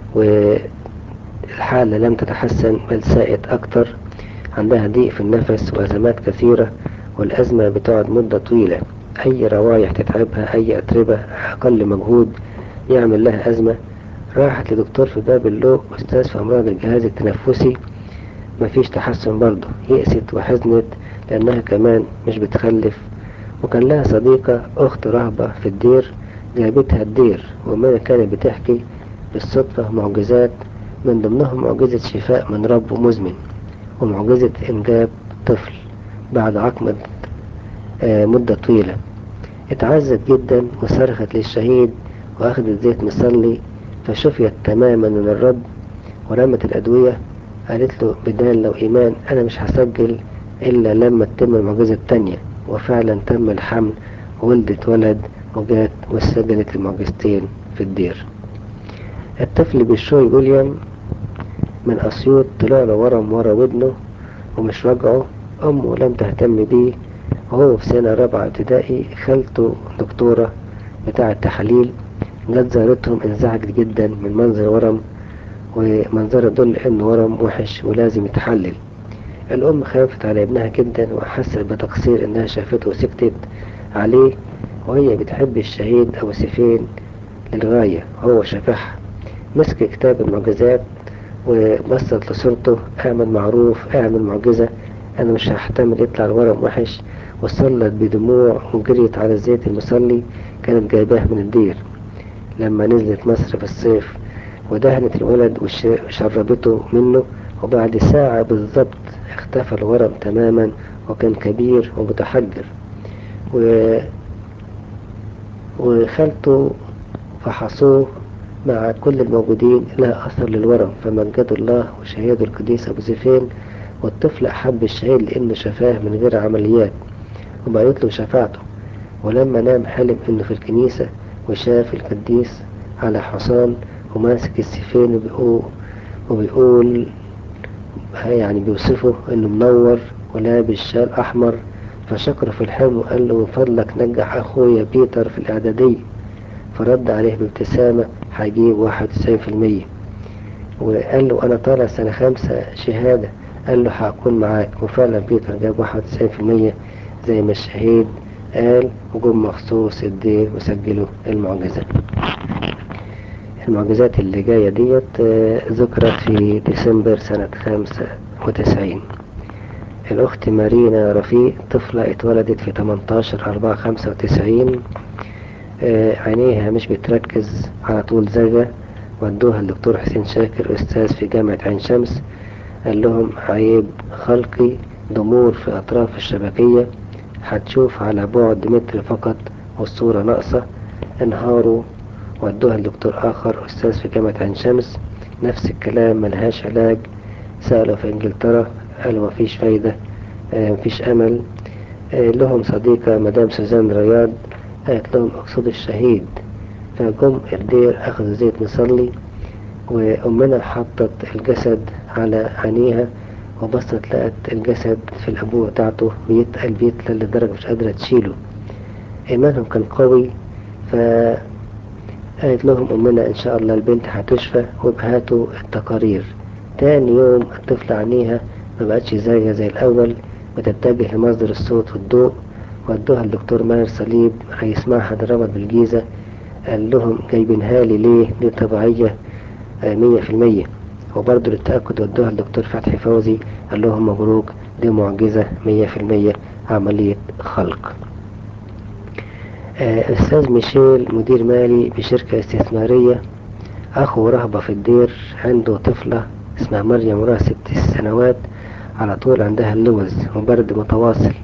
والحالة لم تتحسن بل ساءت أكتر عندها ضيق في النفس وأزمات كثيرة والأزمة بتقعد مدة طويلة أي روايح تتعبها أي أتربة أقل مجهود يعمل لها أزمة راحت لدكتور في باب اللوق أستاذ في أمراض الجهاز التنفسي مفيش تحسن برضه يأست وحزنت لأنها كمان مش بتخلف وكان لها صديقة أخت رهبة في الدير جابتها الدير وما كانت بتحكي بالصدفة معجزات من ضمنهم معجزة شفاء من رب مزمن ومعجزة إنجاب طفل بعد عقمة آه مدة طويلة اتعزت جدا وصرخت للشهيد وأخذت زيت مصلي فشفيت تماما من الرب ورمت الأدوية قالت له بدال لو إيمان أنا مش هسجل إلا لما تتم المعجزة التانية وفعلا تم الحمل وولدت ولد وجات وسجلت المعجزتين في الدير الطفل بالشوي ويليام من أسيوط طلع له ورم ورا ودنه ومش وجعه أمه لم تهتم بيه وهو في سنة رابعة ابتدائي خالته دكتورة بتاعة تحاليل جت زارتهم انزعجت جدا من منظر ورم ومنظره يدل انه ورم وحش ولازم يتحلل الام خافت على ابنها جدا وحست بتقصير انها شافته وسكتت عليه وهي بتحب الشهيد ابو سيفين للغاية هو شافعها مسك كتاب المعجزات وبصت لصورته اعمل معروف اعمل معجزة انا مش هحتمل يطلع الورم وحش وصلت بدموع وجريت على الزيت المصلي كانت جايباه من الدير لما نزلت مصر في الصيف ودهنت الولد وشربته منه وبعد ساعة بالضبط اختفى الورم تماما وكان كبير ومتحجر و... وخالته فحصوه مع كل الموجودين لا أثر للورم فمجدوا الله وشهدوا القديس أبو زيفين والطفل أحب الشهيد لأنه شفاه من غير عمليات وبقيت له شفاعته ولما نام حلم إنه في الكنيسة وشاف القديس على حصان وماسك السيفين وبيقول, وبيقول يعني بيوصفه انه منور ولابس شال احمر فشكره في الحلم وقال له من فضلك نجح اخويا بيتر في الاعدادية فرد عليه بابتسامة هجيب واحد وتسعين في المية وقال له انا طالع سنة خمسة شهادة قال له هكون معاك وفعلا بيتر جاب واحد وتسعين في المية زي ما الشهيد قال وجم مخصوص الدير وسجلوا المعجزة المعجزات اللي جاية ديت ذكرت في ديسمبر سنة خمسة وتسعين الأخت مارينا رفيق طفلة اتولدت في 18 أربعة خمسة وتسعين عينيها مش بتركز على طول زرقاء ودوها الدكتور حسين شاكر أستاذ في جامعة عين شمس قال لهم عيب خلقي ضمور في أطراف الشبكية هتشوف على بعد متر فقط والصورة ناقصة انهاروا ودوها لدكتور آخر أستاذ في جامعة عين شمس نفس الكلام ملهاش علاج سألوا في إنجلترا قالوا مفيش فايدة آه مفيش أمل آه لهم صديقة مدام سوزان رياض قالت لهم اقصدوا الشهيد فجم الدير أخذوا زيت مصلي وأمنا حطت الجسد على عينيها وبصت لقت الجسد في الأنبوبة بتاعته بيتقل بيتقل لدرجة مش قادرة تشيله إيمانهم كان قوي فقالت لهم أمنا إن شاء الله البنت هتشفى وبهاتوا التقارير تاني يوم الطفل عينيها ما بقتش زي زي الأول بتتجه لمصدر الصوت والضوء ودوها الدكتور ماهر صليب رئيس معهد الرمد بالجيزة قال لهم جايبينها لي ليه دي طبيعية مية في المية وبرضه للتأكد ودوها الدكتور فتحي فوزي قال لهم مبروك دي معجزة مية في المية عملية خلق أستاذ ميشيل مدير مالي بشركة استثمارية أخو رهبة في الدير عنده طفلة اسمها مريم عمرها ست سنوات على طول عندها اللوز وبرد متواصل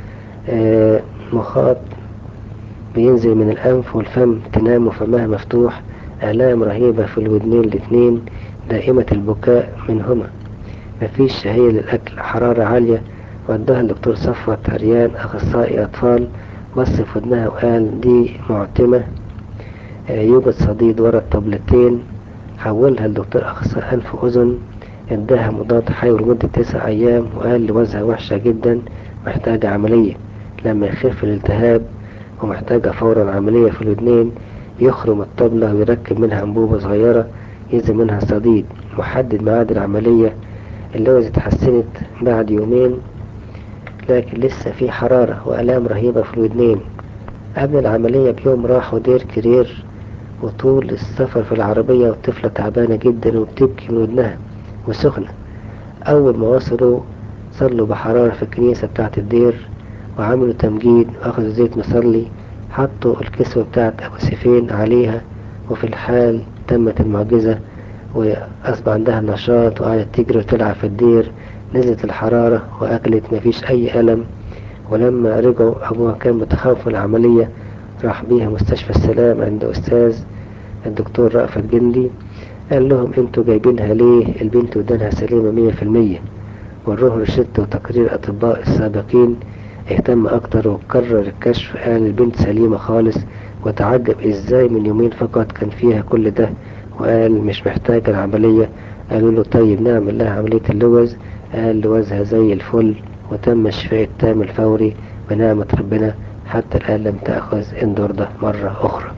مخاط بينزل من الأنف والفم تنام وفمها مفتوح آلام رهيبة في الودنين الاتنين دائمة البكاء منهما مفيش شهية للأكل حرارة عالية وداها الدكتور صفوت عريان أخصائي أطفال بص في ودنها وقال دي معتمة يوجد صديد ورا الطبلتين حولها الدكتور أخصائي أنف وأذن اداها مضاد حيوي لمدة تسع أيام وقال لوزها وحشة جدا محتاجة عملية لما يخف الالتهاب ومحتاجة فورا عملية في الودنين يخرم الطبلة ويركب منها أنبوبة صغيرة ينزل منها صديد محدد ميعاد العملية اللوز اتحسنت بعد يومين لكن لسه في حرارة وآلام رهيبة في الودنين قبل العملية بيوم راحوا دير كرير وطول السفر في العربية والطفلة تعبانة جدا وبتبكي من ودنها وسخنة أول ما وصلوا صلوا بحرارة في الكنيسة بتاعة الدير وعملوا تمجيد وأخذوا زيت مصلي حطوا الكسوة بتاعة أبو سيفين عليها وفي الحال تمت المعجزة وأصبح عندها نشاط وقعدت تجري وتلعب في الدير نزلت الحرارة وأكلت مفيش أي ألم ولما رجعوا أبوها كان متخوف من العملية راح بيها مستشفى السلام عند أستاذ الدكتور رأفت جندي قال لهم انتوا جايبينها ليه البنت ودانها سليمة مية في المية وروها روشتة وتقرير أطباء السابقين اهتم أكتر وكرر الكشف قال البنت سليمة خالص وتعجب ازاي من يومين فقط كان فيها كل ده وقال مش محتاجة العملية قالوا له طيب نعمل لها عملية اللوز قال لوزها زي الفل وتم الشفاء التام الفوري بنعمة ربنا حتى الآن لم تأخذ اندوردة مرة أخرى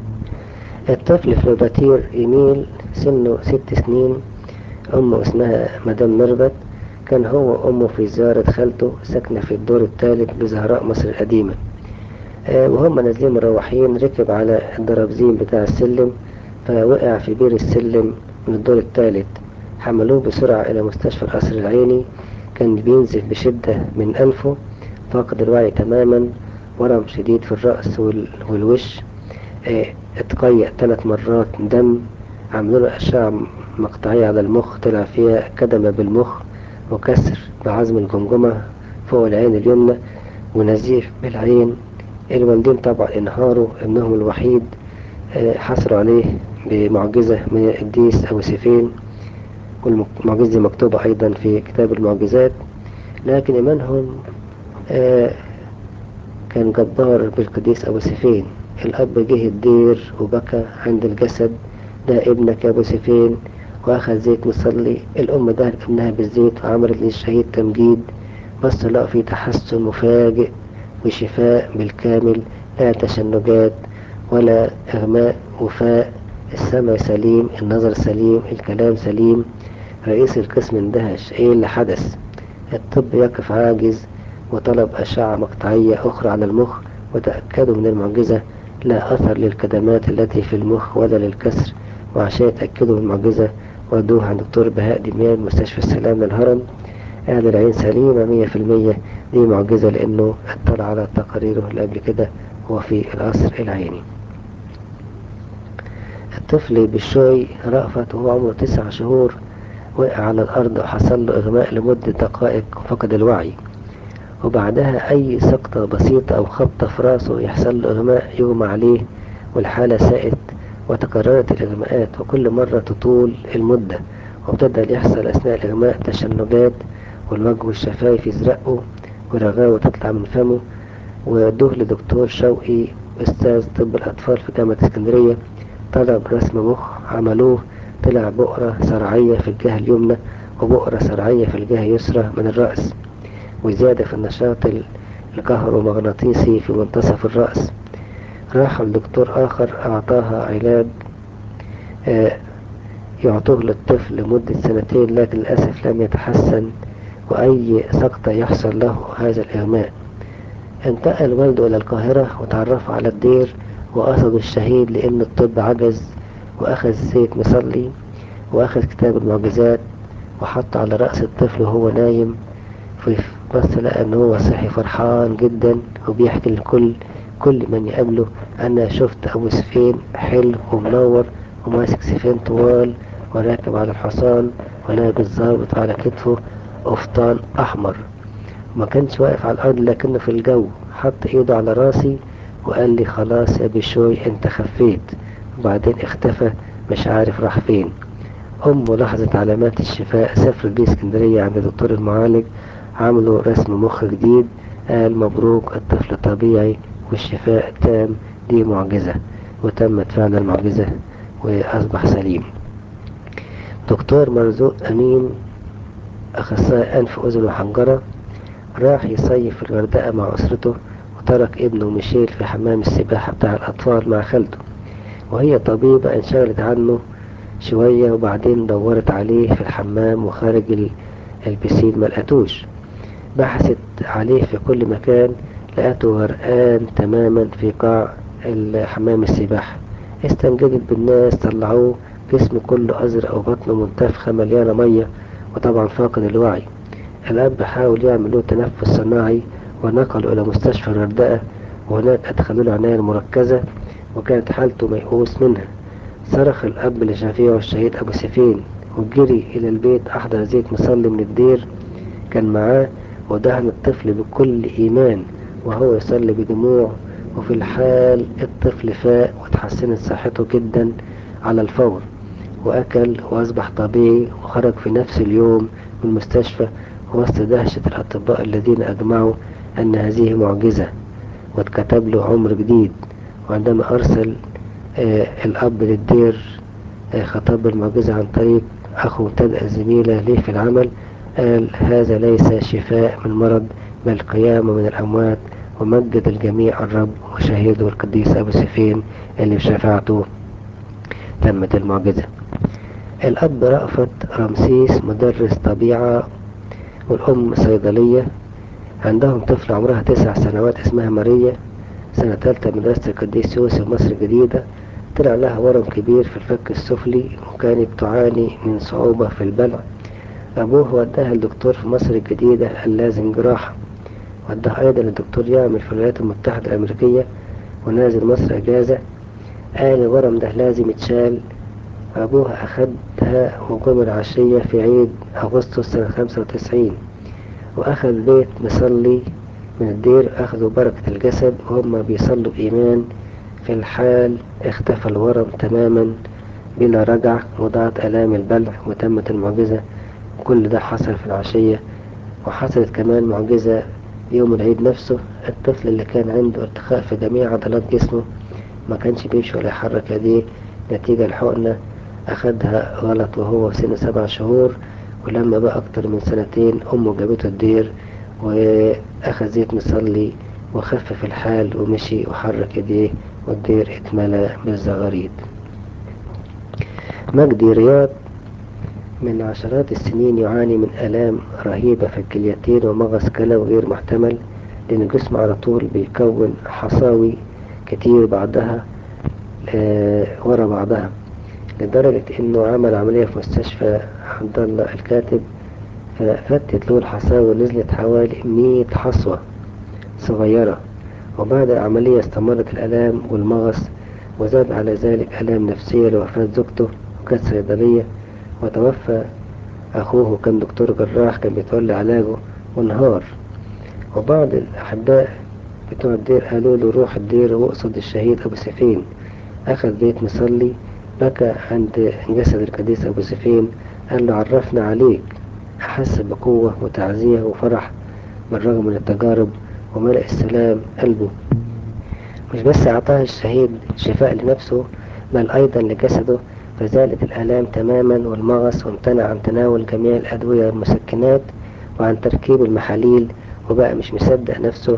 الطفل فلوباتير إيميل سنه ست سنين أمه اسمها مدام مربت كان هو وأمه في زيارة خالته ساكنة في الدور الثالث بزهراء مصر القديمة أه وهم نازلين مروحين ركب على الدرابزين بتاع السلم فوقع في بير السلم من الدور الثالث حملوه بسرعة إلى مستشفى القصر العيني كان بينزف بشدة من أنفه فاقد الوعي تماما ورم شديد في الرأس والوش اه اتقيأ ثلاث مرات دم عملوا له أشعة مقطعية على المخ طلع فيها كدمة بالمخ وكسر بعزم الجمجمة فوق العين اليمنى ونزيف بالعين الوالدين طبعا انهاروا ابنهم الوحيد اه حصلوا عليه بمعجزة من القديس أبو سيفين والمعجزة دي مكتوبة أيضا في كتاب المعجزات لكن إيمانهم آه كان جبار بالقديس أبو سيفين الأب جه الدير وبكى عند الجسد ده ابنك يا أبو سيفين وأخذ زيت مصلي الأم دهن ابنها بالزيت وعملت للشهيد تمجيد بس لقوا في تحسن مفاجئ وشفاء بالكامل لا تشنجات ولا إغماء وفاء السمع سليم النظر سليم الكلام سليم رئيس القسم اندهش ايه اللي حدث الطب يقف عاجز وطلب أشعة مقطعية أخرى على المخ وتأكدوا من المعجزة لا أثر للكدمات التي في المخ ولا للكسر وعشان يتأكدوا من المعجزة ودوها عند دكتور بهاء دميان مستشفى السلام للهرم قال العين سليمة مية في المية دي معجزة لأنه اطلع على تقاريره اللي قبل كده هو في القصر العيني الطفل بالشوي رأفت وهو عمره تسع شهور وقع على الأرض وحصل له إغماء لمدة دقائق وفقد الوعي وبعدها أي سقطة بسيطة أو خبطة في راسه يحصل له إغماء يغمى عليه والحالة ساءت وتكررت الإغماءات وكل مرة تطول المدة وابتدى يحصل أثناء الإغماء تشنجات والوجه والشفايف يزرقوا ورغاوة تطلع من فمه ودوه لدكتور شوقي أستاذ طب الأطفال في جامعة اسكندرية طلب رسم مخ عملوه طلع بؤرة صرعية في الجهة اليمنى وبؤرة صرعية في الجهة اليسرى من الرأس وزيادة في النشاط الكهرومغناطيسي في منتصف الرأس راح لدكتور آخر أعطاها علاج آه يعطوه للطفل لمدة سنتين لكن للأسف لم يتحسن وأي سقطة يحصل له هذا الإغماء انتقل والده إلى القاهرة وتعرف على الدير وقصدوا الشهيد لأن الطب عجز وأخذ زيت مصلي وأخذ كتاب المعجزات وحط على رأس الطفل وهو نايم في بس لقى ان هو صحي فرحان جدا وبيحكي لكل كل من يقابله انا شفت ابو سفين حلو ومنور وماسك سيفين طوال وراكب على الحصان ولابس ظابط على كتفه قفطان احمر ما كانش واقف على الارض لكنه في الجو حط ايده على راسي وقال لي خلاص يا بشوي انت خفيت وبعدين اختفى مش عارف راح فين امه لاحظت علامات الشفاء سافرت بيه اسكندرية عند دكتور المعالج عملوا رسم مخ جديد قال مبروك الطفل طبيعي والشفاء تام دي معجزة وتمت فعلا المعجزة وأصبح سليم دكتور مرزوق أمين أخصائي أنف أذن وحنجرة راح يصيف في الغردقة مع أسرته وترك ابنه ميشيل في حمام السباحة بتاع الأطفال مع خالته وهي طبيبة انشغلت عنه شوية وبعدين دورت عليه في الحمام وخارج البسين ملقتوش بحثت عليه في كل مكان لقته غرقان تماما في قاع حمام السباحة استنجدت بالناس طلعوه جسمه كله أزرق وبطنه منتفخة مليانة مية وطبعا فاقد الوعي الأب حاول يعمل له تنفس صناعي ونقله إلى مستشفى الغردقة وهناك أدخلوا له عناية مركزة وكانت حالته ميؤوس منها صرخ الأب لشفيعه الشهيد أبو سفين وجري إلى البيت أحضر زيت مصلي من الدير كان معاه ودهن الطفل بكل إيمان وهو يصلي بدموع وفي الحال الطفل فاق وتحسنت صحته جدا على الفور وأكل وأصبح طبيعي وخرج في نفس اليوم من المستشفى وسط دهشة الأطباء الذين أجمعوا أن هذه معجزة واتكتب له عمر جديد وعندما أرسل آه الأب للدير آه خطاب المعجزة عن طريق أخو مبتدأ زميله ليه في العمل قال هذا ليس شفاء من مرض بل قيامة من الأموات ومجد الجميع الرب وشهيده القديس أبو سفين اللي بشفاعته تمت المعجزة الأب رأفت رمسيس مدرس طبيعة والأم صيدلية عندهم طفل عمرها تسع سنوات اسمها ماريا سنة تالتة مدرسة القديس يوسف مصر الجديدة طلع لها ورم كبير في الفك السفلي وكانت تعاني من صعوبة في البلع أبوه وداها الدكتور في مصر الجديدة قال لازم جراحة وداها أيضا الدكتور يعمل في الولايات المتحدة الأمريكية ونازل مصر أجازة قال الورم ده لازم يتشال أبوها أخدها وجم العشية في عيد أغسطس سنة خمسة وتسعين وأخذ بيت مصلي من الدير أخذوا بركة الجسد وهم بيصلوا بإيمان في الحال اختفى الورم تماما بلا رجع وضاعت آلام البلع وتمت المعجزة كل ده حصل في العشية وحصلت كمان معجزة يوم العيد نفسه الطفل اللي كان عنده ارتخاء في جميع عضلات جسمه ما كانش بيمشي ولا يحرك يديه نتيجة الحقنة أخدها غلط وهو في سن سبع شهور ولما بقى أكتر من سنتين أمه جابته الدير وأخذ زيت مصلي وخفف الحال ومشي وحرك يديه والدير اتملى بالزغاريد مجدي رياض من عشرات السنين يعاني من آلام رهيبة في الكليتين ومغص كلوي غير محتمل لأن الجسم على طول بيكون حصاوي كتير بعضها آه ورا بعضها لدرجة انه عمل عملية في مستشفى عبد الله الكاتب ففتت له الحصاوي ونزلت حوالي 100 حصوة صغيرة وبعد العملية استمرت الآلام والمغص وزاد على ذلك آلام نفسية لوفاة زوجته وكانت صيدلية وتوفى أخوه كان دكتور جراح كان بيتولى علاجه وانهار وبعض الأحباء بتوع الدير قالوا له روح الدير واقصد الشهيد أبو سفين أخذ بيت مصلي بكى عند جسد القديس أبو سفين قال له عرفنا عليك أحس بقوة وتعزية وفرح بالرغم من التجارب وملأ السلام قلبه مش بس أعطاه الشهيد شفاء لنفسه بل أيضا لجسده فزالت الآلام تماما والمغص وامتنع عن تناول جميع الأدوية والمسكنات وعن تركيب المحاليل وبقى مش مصدق نفسه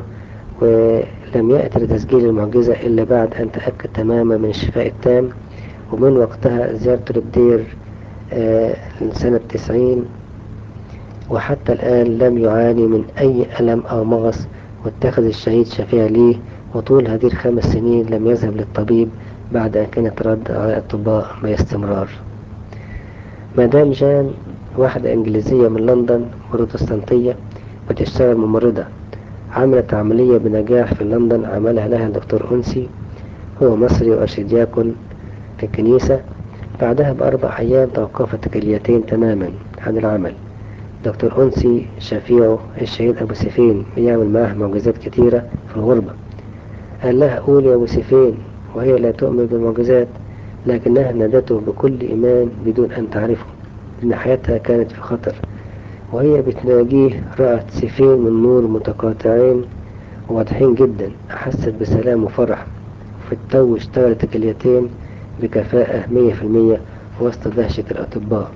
ولم يأتي لتسجيل المعجزة إلا بعد أن تأكد تماما من الشفاء التام ومن وقتها زيارته للدير آه سنة تسعين وحتى الآن لم يعاني من أي ألم أو مغص واتخذ الشهيد شفيع ليه وطول هذه الخمس سنين لم يذهب للطبيب بعد أن كان يتردد على الأطباء باستمرار مدام جان واحدة إنجليزية من لندن بروتستانتية بتشتغل ممرضة عملت عملية بنجاح في لندن عملها لها الدكتور أنسي هو مصري وأرشدياكون في الكنيسة بعدها بأربع أيام توقفت الكليتين تماما عن العمل دكتور أنسي شفيعه الشهيد أبو سيفين بيعمل معاه معجزات كتيرة في الغربة قال لها قول يا أبو سيفين وهي لا تؤمن بالمعجزات لكنها نادته بكل إيمان بدون أن تعرفه إن حياتها كانت في خطر وهي بتناجيه رأت سيفين من نور متقاطعين واضحين جدا أحست بسلام وفرح في التو اشتغلت الكليتين بكفاءة مية في المية وسط دهشة الأطباء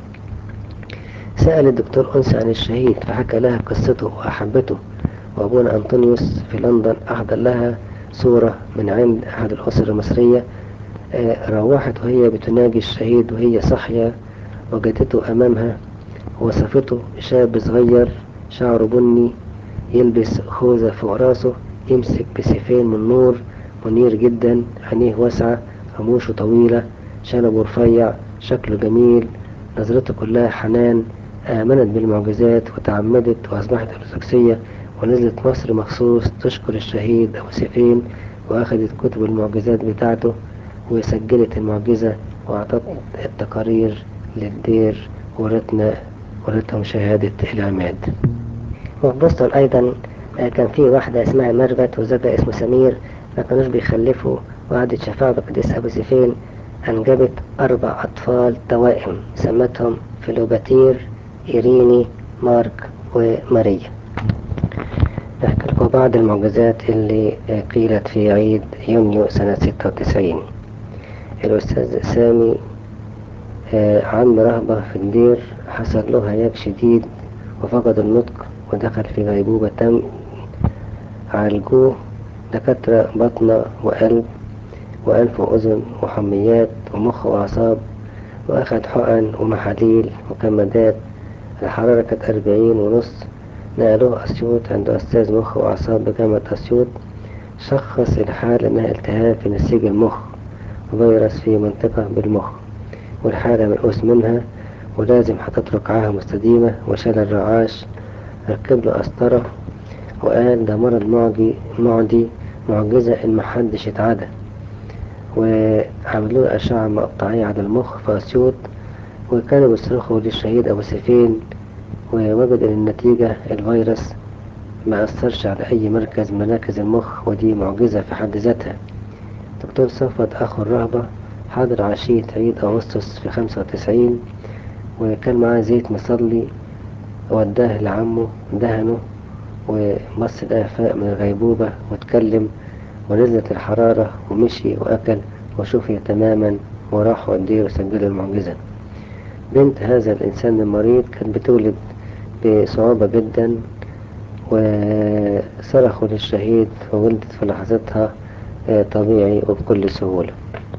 سأل الدكتور أنس عن الشهيد فحكى لها قصته وأحبته وأبونا أنطونيوس في لندن أحضر لها صورة من عند أحد الأسر المصرية روحت وهي بتناجي الشهيد وهي صحية وجدته أمامها وصفته شاب صغير شعره بني يلبس خوذة فوق راسه يمسك بسيفين من نور منير جدا عينيه واسعة رموشه طويلة شنبه رفيع شكله جميل نظرته كلها حنان آمنت بالمعجزات وتعمدت وأصبحت أرثوذكسية ونزلت مصر مخصوص تشكر الشهيد أبو سيفين وأخذت كتب المعجزات بتاعته وسجلت المعجزة وأعطت التقارير للدير ورثنا ورثهم شهادة العماد وفي بوسطن أيضا كان في واحدة اسمها مربت وزوجها اسمه سمير ما كانوش بيخلفوا وقعدت شفاعة بقديس أبو سيفين أنجبت أربع أطفال توائم سمتهم فيلوباتير إيريني مارك وماريا نحكي لكم بعض المعجزات اللي قيلت في عيد يونيو سنة ستة وتسعين الأستاذ سامي عم رهبة في الدير حصل له هياج شديد وفقد النطق ودخل في غيبوبة تام عالجوه دكاترة بطنة وقلب وأنف وأذن وحميات ومخ وأعصاب وأخد حقن ومحاليل وكمادات الحرارة كانت أربعين ونص نقلوه أسيوط عند أستاذ مخ وأعصاب بجامعة أسيوط شخص الحالة إنها التهاب في نسيج المخ وفيروس في منطقة بالمخ والحالة ميؤوس منها ولازم هتترك عاهة مستديمة وشال الرعاش ركب له قسطرة وقال ده مرض معدي معدي معجزة إن محدش يتعدى وعملوا له أشعة مقطعية على المخ في أسيوط وكانوا بيصرخوا للشهيد أبو سيفين ووجد إن النتيجة الفيروس ما أثرش على أي مركز من مراكز المخ ودي معجزة في حد ذاتها دكتور صفوت أخو الرهبة حاضر عشية عيد أغسطس في خمسة وتسعين وكان معاه زيت مصلي وداه لعمه دهنه ومص الآفاق من الغيبوبة واتكلم ونزلت الحرارة ومشي وأكل وشفي تماما وراح وديه وسجلوا المعجزة بنت هذا الإنسان المريض كانت بتولد بصعوبة جدا وصرخوا للشهيد وولدت في لحظتها طبيعي وبكل سهولة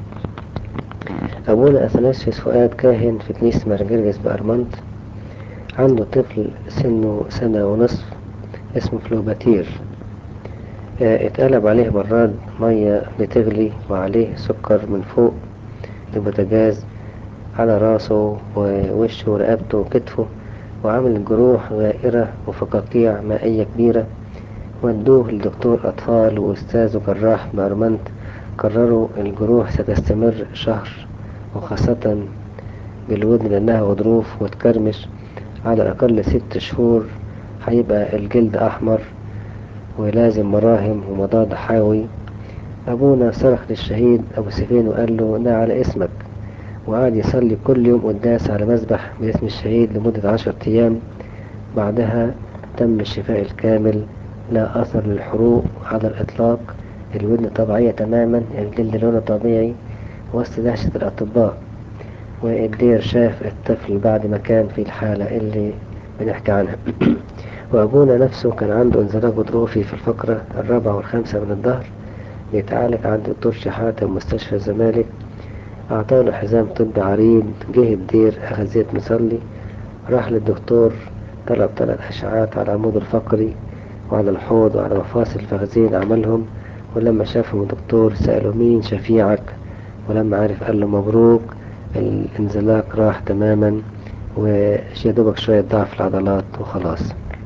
أبونا أثناسيوس فؤاد كاهن في كنيسة مرجرجس بأرمنت عنده طفل سنه سنة ونصف اسمه فلوباتير اتقلب عليه براد مية بتغلي وعليه سكر من فوق البوتاجاز على راسه ووشه ورقبته وكتفه وعامل جروح غائرة وفقاقيع مائية كبيرة ودوه لدكتور أطفال وأستاذ وجراح بأرمنت قرروا الجروح ستستمر شهر وخاصة بالودن لأنها غضروف وتكرمش على الأقل ست شهور هيبقى الجلد أحمر ولازم مراهم ومضاد حيوي أبونا صرخ للشهيد أبو سفين وقال له ده على اسمك وقعد يصلي كل يوم قداس على مذبح باسم الشهيد لمدة عشر أيام بعدها تم الشفاء الكامل لا أثر للحروق على الإطلاق الودن طبيعية تماما الجلد لونه طبيعي وسط دهشة الأطباء والدير شاف الطفل بعد ما كان في الحالة اللي بنحكي عنها وأبونا نفسه كان عنده انزلاق غضروفي في الفقرة الرابعة والخامسة من الظهر بيتعالج عند دكتور شحاتة مستشفى الزمالك أعطاله حزام طبي عريض جه الدير أخذ زيت مصلي راح للدكتور طلب ثلاث أشعات على العمود الفقري وعلى الحوض وعلى مفاصل الفخذين عملهم ولما شافهم الدكتور سأله مين شفيعك ولما عرف قال له مبروك الانزلاق راح تماما ويا دوبك شوية ضعف العضلات وخلاص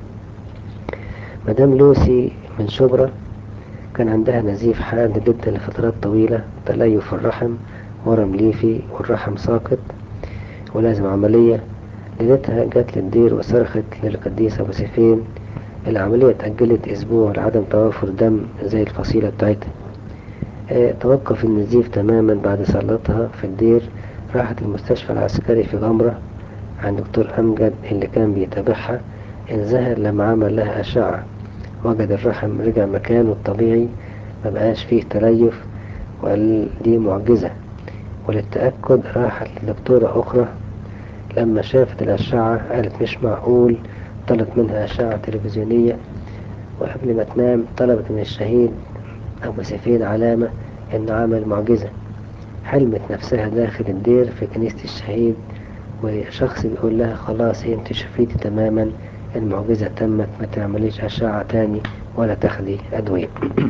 مدام لوسي من شبرا كان عندها نزيف حاد جدا لفترات طويلة تليف في الرحم ورم ليفي والرحم ساقط ولازم عملية ليلتها جت للدير وصرخت للقديسة بوسيفين العملية اتأجلت أسبوع لعدم توافر دم زي الفصيلة بتاعتها اه توقف النزيف تماما بعد صلاتها في الدير راحت المستشفى العسكري في غمرة عند دكتور أمجد اللي كان بيتابعها انزهر لما عمل لها أشعة وجد الرحم رجع مكانه الطبيعي مبقاش فيه تليف وقال دي معجزة وللتأكد راحت لدكتورة أخرى لما شافت الأشعة قالت مش معقول طلبت منها أشعة تلفزيونية وقبل ما تنام طلبت من الشهيد أبو سيفين علامة إنه عمل معجزة حلمت نفسها داخل الدير في كنيسة الشهيد وشخص بيقول لها خلاص انت شفيتي تماما المعجزة تمت ما تعمليش أشعة تاني ولا تاخدي أدوية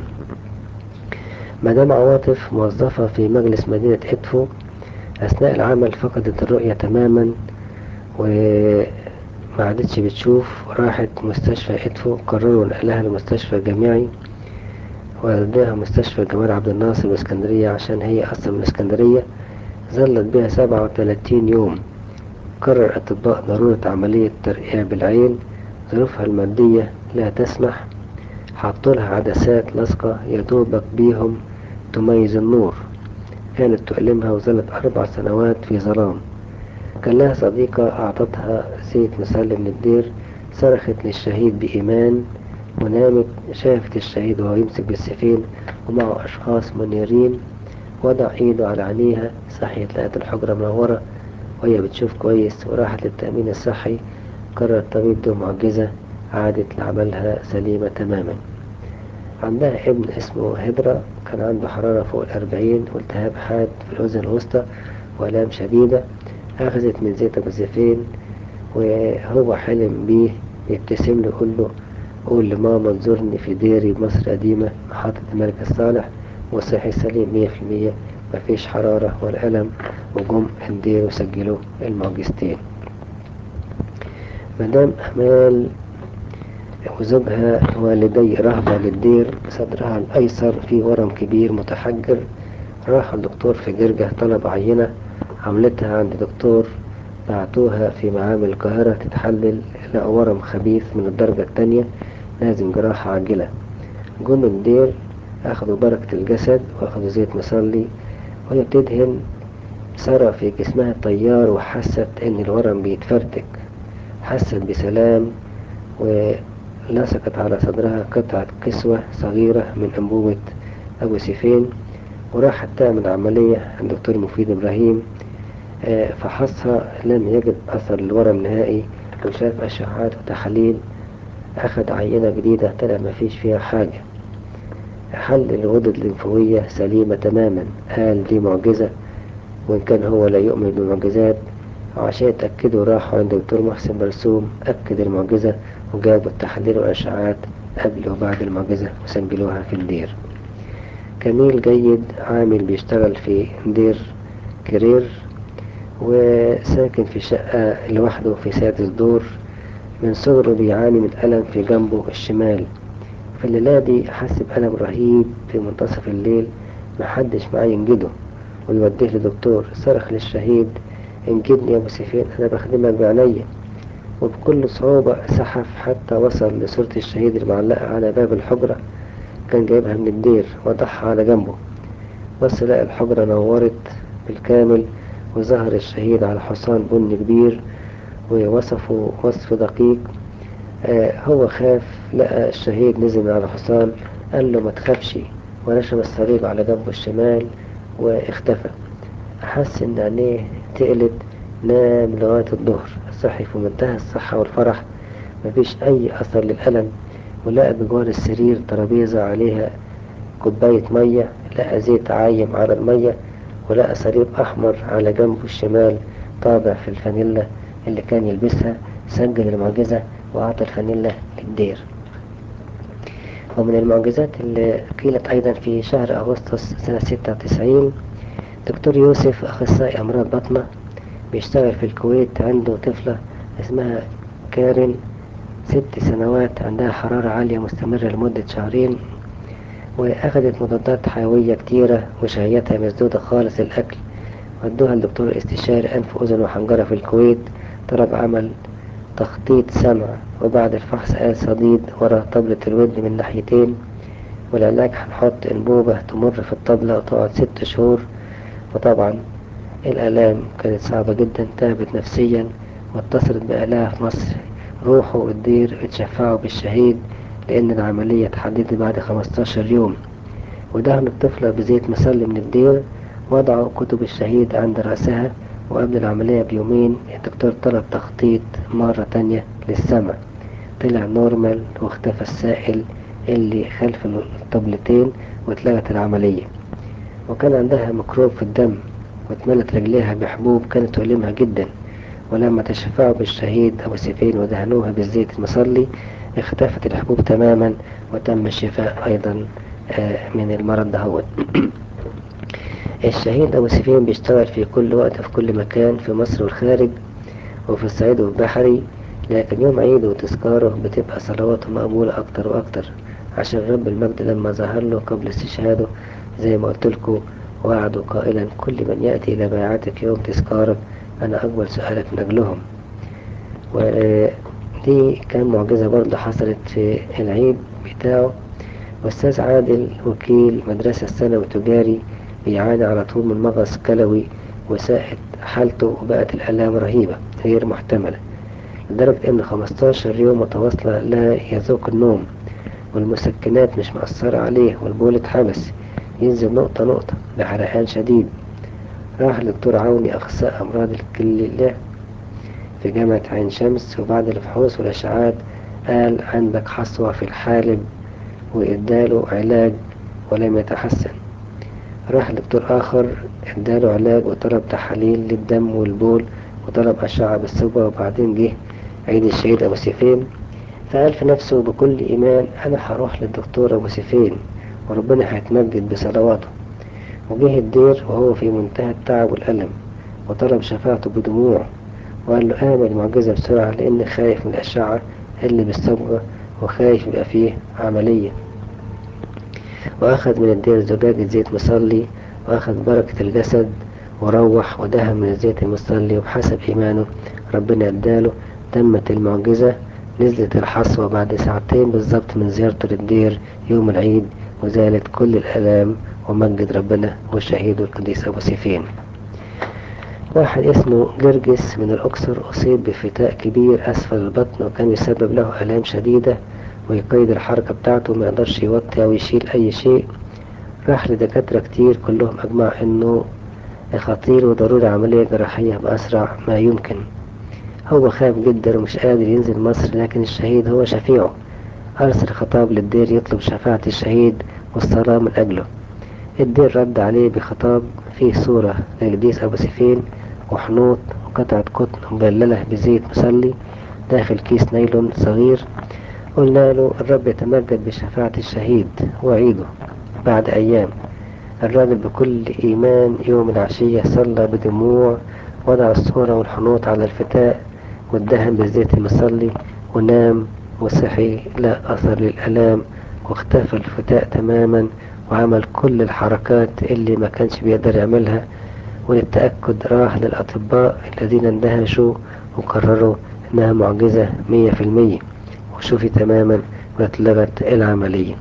مدام عواطف موظفة في مجلس مدينة إدفو أثناء العمل فقدت الرؤية تماما وما عادتش بتشوف راحت مستشفى إدفو قرروا نقلها لمستشفى جامعي ودوها مستشفى جمال عبد الناصر باسكندرية عشان هي أصلا من اسكندرية ظلت بها سبعة وتلاتين يوم قرر الأطباء ضرورة عملية ترقيع بالعين ظروفها المادية لا تسمح حطوا لها عدسات لاصقة يدوبك بيهم تميز النور كانت تؤلمها وظلت أربع سنوات في ظلام كان لها صديقة أعطتها زيت مسلم للدير صرخت للشهيد بإيمان ونامت شافت الشهيد وهو يمسك بالسفين ومعه أشخاص منيرين وضع إيده على عينيها صحيت لقت الحجرة منورة وهي بتشوف كويس وراحت للتأمين الصحي قرر الطبيب ده معجزة عادت لعملها سليمة تماما عندها ابن اسمه هدرة كان عنده حرارة فوق الأربعين والتهاب حاد في الأذن الوسطى وآلام شديدة أخذت من زيت أبو زيفين وهو حلم بيه يبتسم له يقول له قول لماما تزورني في ديري بمصر قديمة محطة الملك الصالح وصحي سليم مية في المية مفيش حرارة ولا ألم وجم الدير وسجلوا المعجزتين مدام أمال وزوجها والدي رهبة للدير صدرها الأيسر فيه ورم كبير متحجر راح الدكتور في جرجة طلب عينة عملتها عند دكتور بعتوها في معامل القاهرة تتحلل لقوا ورم خبيث من الدرجة التانية لازم جراحة عاجلة جم الدير أخذوا بركة الجسد وأخذوا زيت مصلي وهي بتدهن سرى في جسمها الطيار وحست إن الورم بيتفرتك حست بسلام ولصقت على صدرها قطعة كسوة صغيرة من أنبوبة أبو سيفين وراحت تعمل عملية عند دكتور مفيد إبراهيم فحصها لم يجد أثر الورم نهائي وشاف أشعات وتحاليل أخذ عينة جديدة طلع مفيش فيها حاجة حل الغدد الليمفاوية سليمة تماما قال دي معجزة وإن كان هو لا يؤمن بالمعجزات وعشان يتأكدوا راحوا عند دكتور محسن مرسوم أكد المعجزة وجابوا التحاليل والأشعاعات قبل وبعد المعجزة وسجلوها في الدير كميل جيد عامل بيشتغل في دير كرير وساكن في شقة لوحده في سادس دور من صغره بيعاني من ألم في جنبه الشمال في الليلة دي حس بألم رهيب في منتصف الليل محدش معاه ينجده ويوديه لدكتور صرخ للشهيد انجدني يا ابو سيفين انا بخدمك بعينيا وبكل صعوبة سحف حتى وصل لصورة الشهيد المعلقة على باب الحجرة كان جايبها من الدير وضعها على جنبه بس لقى الحجرة نورت بالكامل وظهر الشهيد على حصان بني كبير ووصفه وصف دقيق آه هو خاف لقى الشهيد نزل من على الحصان قال له ما تخافش ونشم الصليب على جنبه الشمال واختفى أحس إن عينيه تقلت نام لغاية الظهر صحي في منتهى الصحة والفرح مفيش أي أثر للألم ولقى بجوار السرير ترابيزة عليها كوباية مية لقى زيت عايم على المية ولقى صليب أحمر على جنبه الشمال طابع في الفانيلا اللي كان يلبسها سجل المعجزة وأعطى الفانيلا للدير ومن المعجزات اللي قيلت أيضا في شهر أغسطس سنة 96 دكتور يوسف أخصائي أمراض بطنة بيشتغل في الكويت عنده طفلة اسمها كارين ست سنوات عندها حرارة عالية مستمرة لمدة شهرين وأخذت مضادات حيوية كتيرة وشهيتها مسدودة خالص الأكل ودوها لدكتور استشاري أنف أذن وحنجرة في الكويت طلب عمل تخطيط سمع وبعد الفحص قال صديد ورا طبلة الودن من ناحيتين والعلاج هنحط أنبوبة تمر في الطبلة وتقعد ست شهور وطبعا الآلام كانت صعبة جدا تعبت نفسيا واتصلت بأهلها في مصر روحوا الدير اتشفعوا بالشهيد لأن العملية اتحددت بعد 15 يوم ودهن الطفلة بزيت مصلي من الدير وضعوا كتب الشهيد عند رأسها وقبل العملية بيومين الدكتور طلب تخطيط مرة تانية للسمع طلع نورمال واختفى السائل اللي خلف الطبلتين واتلغت العملية وكان عندها ميكروب في الدم واتملت رجليها بحبوب كانت تؤلمها جدا ولما تشفعوا بالشهيد أبو سيفين ودهنوها بالزيت المصلي اختفت الحبوب تماما وتم الشفاء أيضا من المرض دهوت الشهيد أبو سيفين بيشتغل في كل وقت في كل مكان في مصر والخارج وفي الصعيد والبحري لكن يوم عيده وتذكاره بتبقى صلواته مقبولة أكتر وأكتر عشان رب المجد لما ظهر له قبل استشهاده زي ما قلت لكم وعده قائلا كل من يأتي إلى بيعتك يوم تذكارك أنا أقبل سؤالك من أجلهم ودي كان معجزة برضه حصلت في العيد بتاعه أستاذ عادل وكيل مدرسة ثانوي تجاري بيعاني على طول من مغص كلوي وساءت حالته وبقت الآلام رهيبة غير محتملة لدرجة إن 15 يوم متواصلة لا يذوق النوم والمسكنات مش مأثرة عليه والبول اتحبس ينزل نقطة نقطة بحرقان شديد راح لدكتور عوني أخصائي أمراض الكلية في جامعة عين شمس وبعد الفحوص والأشعاعات قال عندك حصوة في الحالب وإداله علاج ولم يتحسن راح لدكتور آخر اداله علاج وطلب تحاليل للدم والبول وطلب أشعة بالصبغة وبعدين جه عيد الشهيد أبو سيفين فقال في نفسه بكل إيمان أنا هروح للدكتور أبو سيفين وربنا هيتمجد بصلواته وجه الدير وهو في منتهى التعب والألم وطلب شفاعته بدموع وقال له اعمل المعجزة بسرعة لأني خايف من الأشعة اللي بالصبغة وخايف يبقى فيه عملية وأخذ من الدير زجاجة زيت مصلي وأخذ بركة الجسد وروح ودهن من الزيت المصلي وبحسب إيمانه ربنا اداله تمت المعجزة نزلت الحصوة بعد ساعتين بالظبط من زيارته للدير يوم العيد وزالت كل الآلام ومجد ربنا والشهيد القديس أبو سيفين واحد اسمه جرجس من الأقصر أصيب بفتاء كبير أسفل البطن وكان يسبب له آلام شديدة ويقيد الحركة بتاعته ما يقدرش يوطي أو يشيل أي شيء راح لدكاترة كتير كلهم أجمع إنه خطير وضروري عملية جراحية بأسرع ما يمكن هو خاف جدا ومش قادر ينزل مصر لكن الشهيد هو شفيعه أرسل خطاب للدير يطلب شفاعة الشهيد والصلاة من أجله الدير رد عليه بخطاب فيه صورة للقديس أبو سيفين وحنوط وقطعة قطن مبللة بزيت مصلي داخل كيس نايلون صغير قلنا له الرب يتمجد بشفاعة الشهيد وعيده بعد أيام الراجل بكل إيمان يوم العشية صلى بدموع وضع الصورة والحنوط على الفتاء والدهن بالزيت المصلي ونام وصحي لا أثر للألام واختفى الفتاء تماما وعمل كل الحركات اللي ما كانش بيقدر يعملها وللتأكد راح للأطباء الذين اندهشوا وقرروا إنها معجزة مية في المية وشوفي تماما واتلغت العملية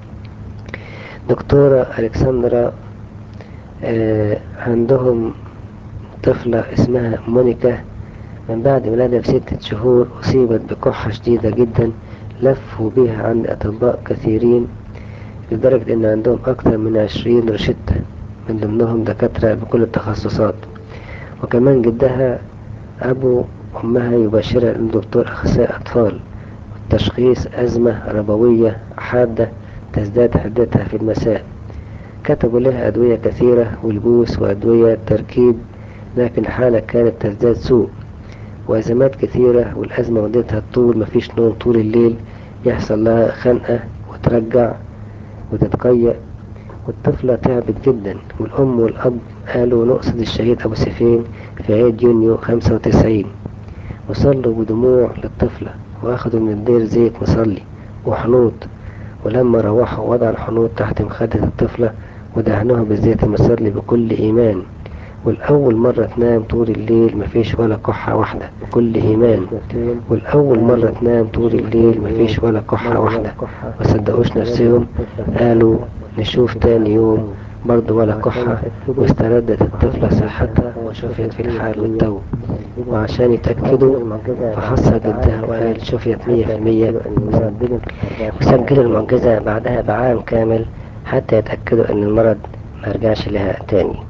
دكتورة ألكسندرا آه عندهم طفلة اسمها مونيكا من بعد ولادها بستة شهور أصيبت بكحة شديدة جدا لفوا بها عند أطباء كثيرين لدرجة إن عندهم أكثر من عشرين روشتة من ضمنهم دكاترة بكل التخصصات وكمان جدها أبو أمها يبشرها أن دكتور أخصائي أطفال تشخيص أزمة ربوية حادة تزداد حدتها في المساء كتبوا لها أدوية كثيرة والبوس وأدوية تركيب لكن الحالة كانت تزداد سوء وأزمات كثيرة والأزمة وديتها الطول مفيش نوم طول الليل يحصل لها خنقة وترجع وتتقيأ والطفلة تعبت جدا والأم والأب قالوا نقصد الشهيد أبو سفين في عيد يونيو خمسة وتسعين وصلوا بدموع للطفلة وأخذوا من الدير زيت مصلي وحنوط ولما روحوا وضع الحنوط تحت مخدة الطفلة ودهنوها بالزيت المصلي بكل إيمان والأول مرة تنام طول الليل مفيش ولا كحة واحدة بكل إيمان والأول مرة تنام طول الليل مفيش ولا كحة واحدة ما صدقوش نفسهم قالوا نشوف تاني يوم برضه ولا كحة واستردت الطفلة صحتها وشفيت في الحال والتو وعشان يتأكدوا فحصها جدها وقال شفيت مية في المية وسجلوا المعجزة بعدها بعام كامل حتى يتأكدوا ان المرض مرجعش لها تاني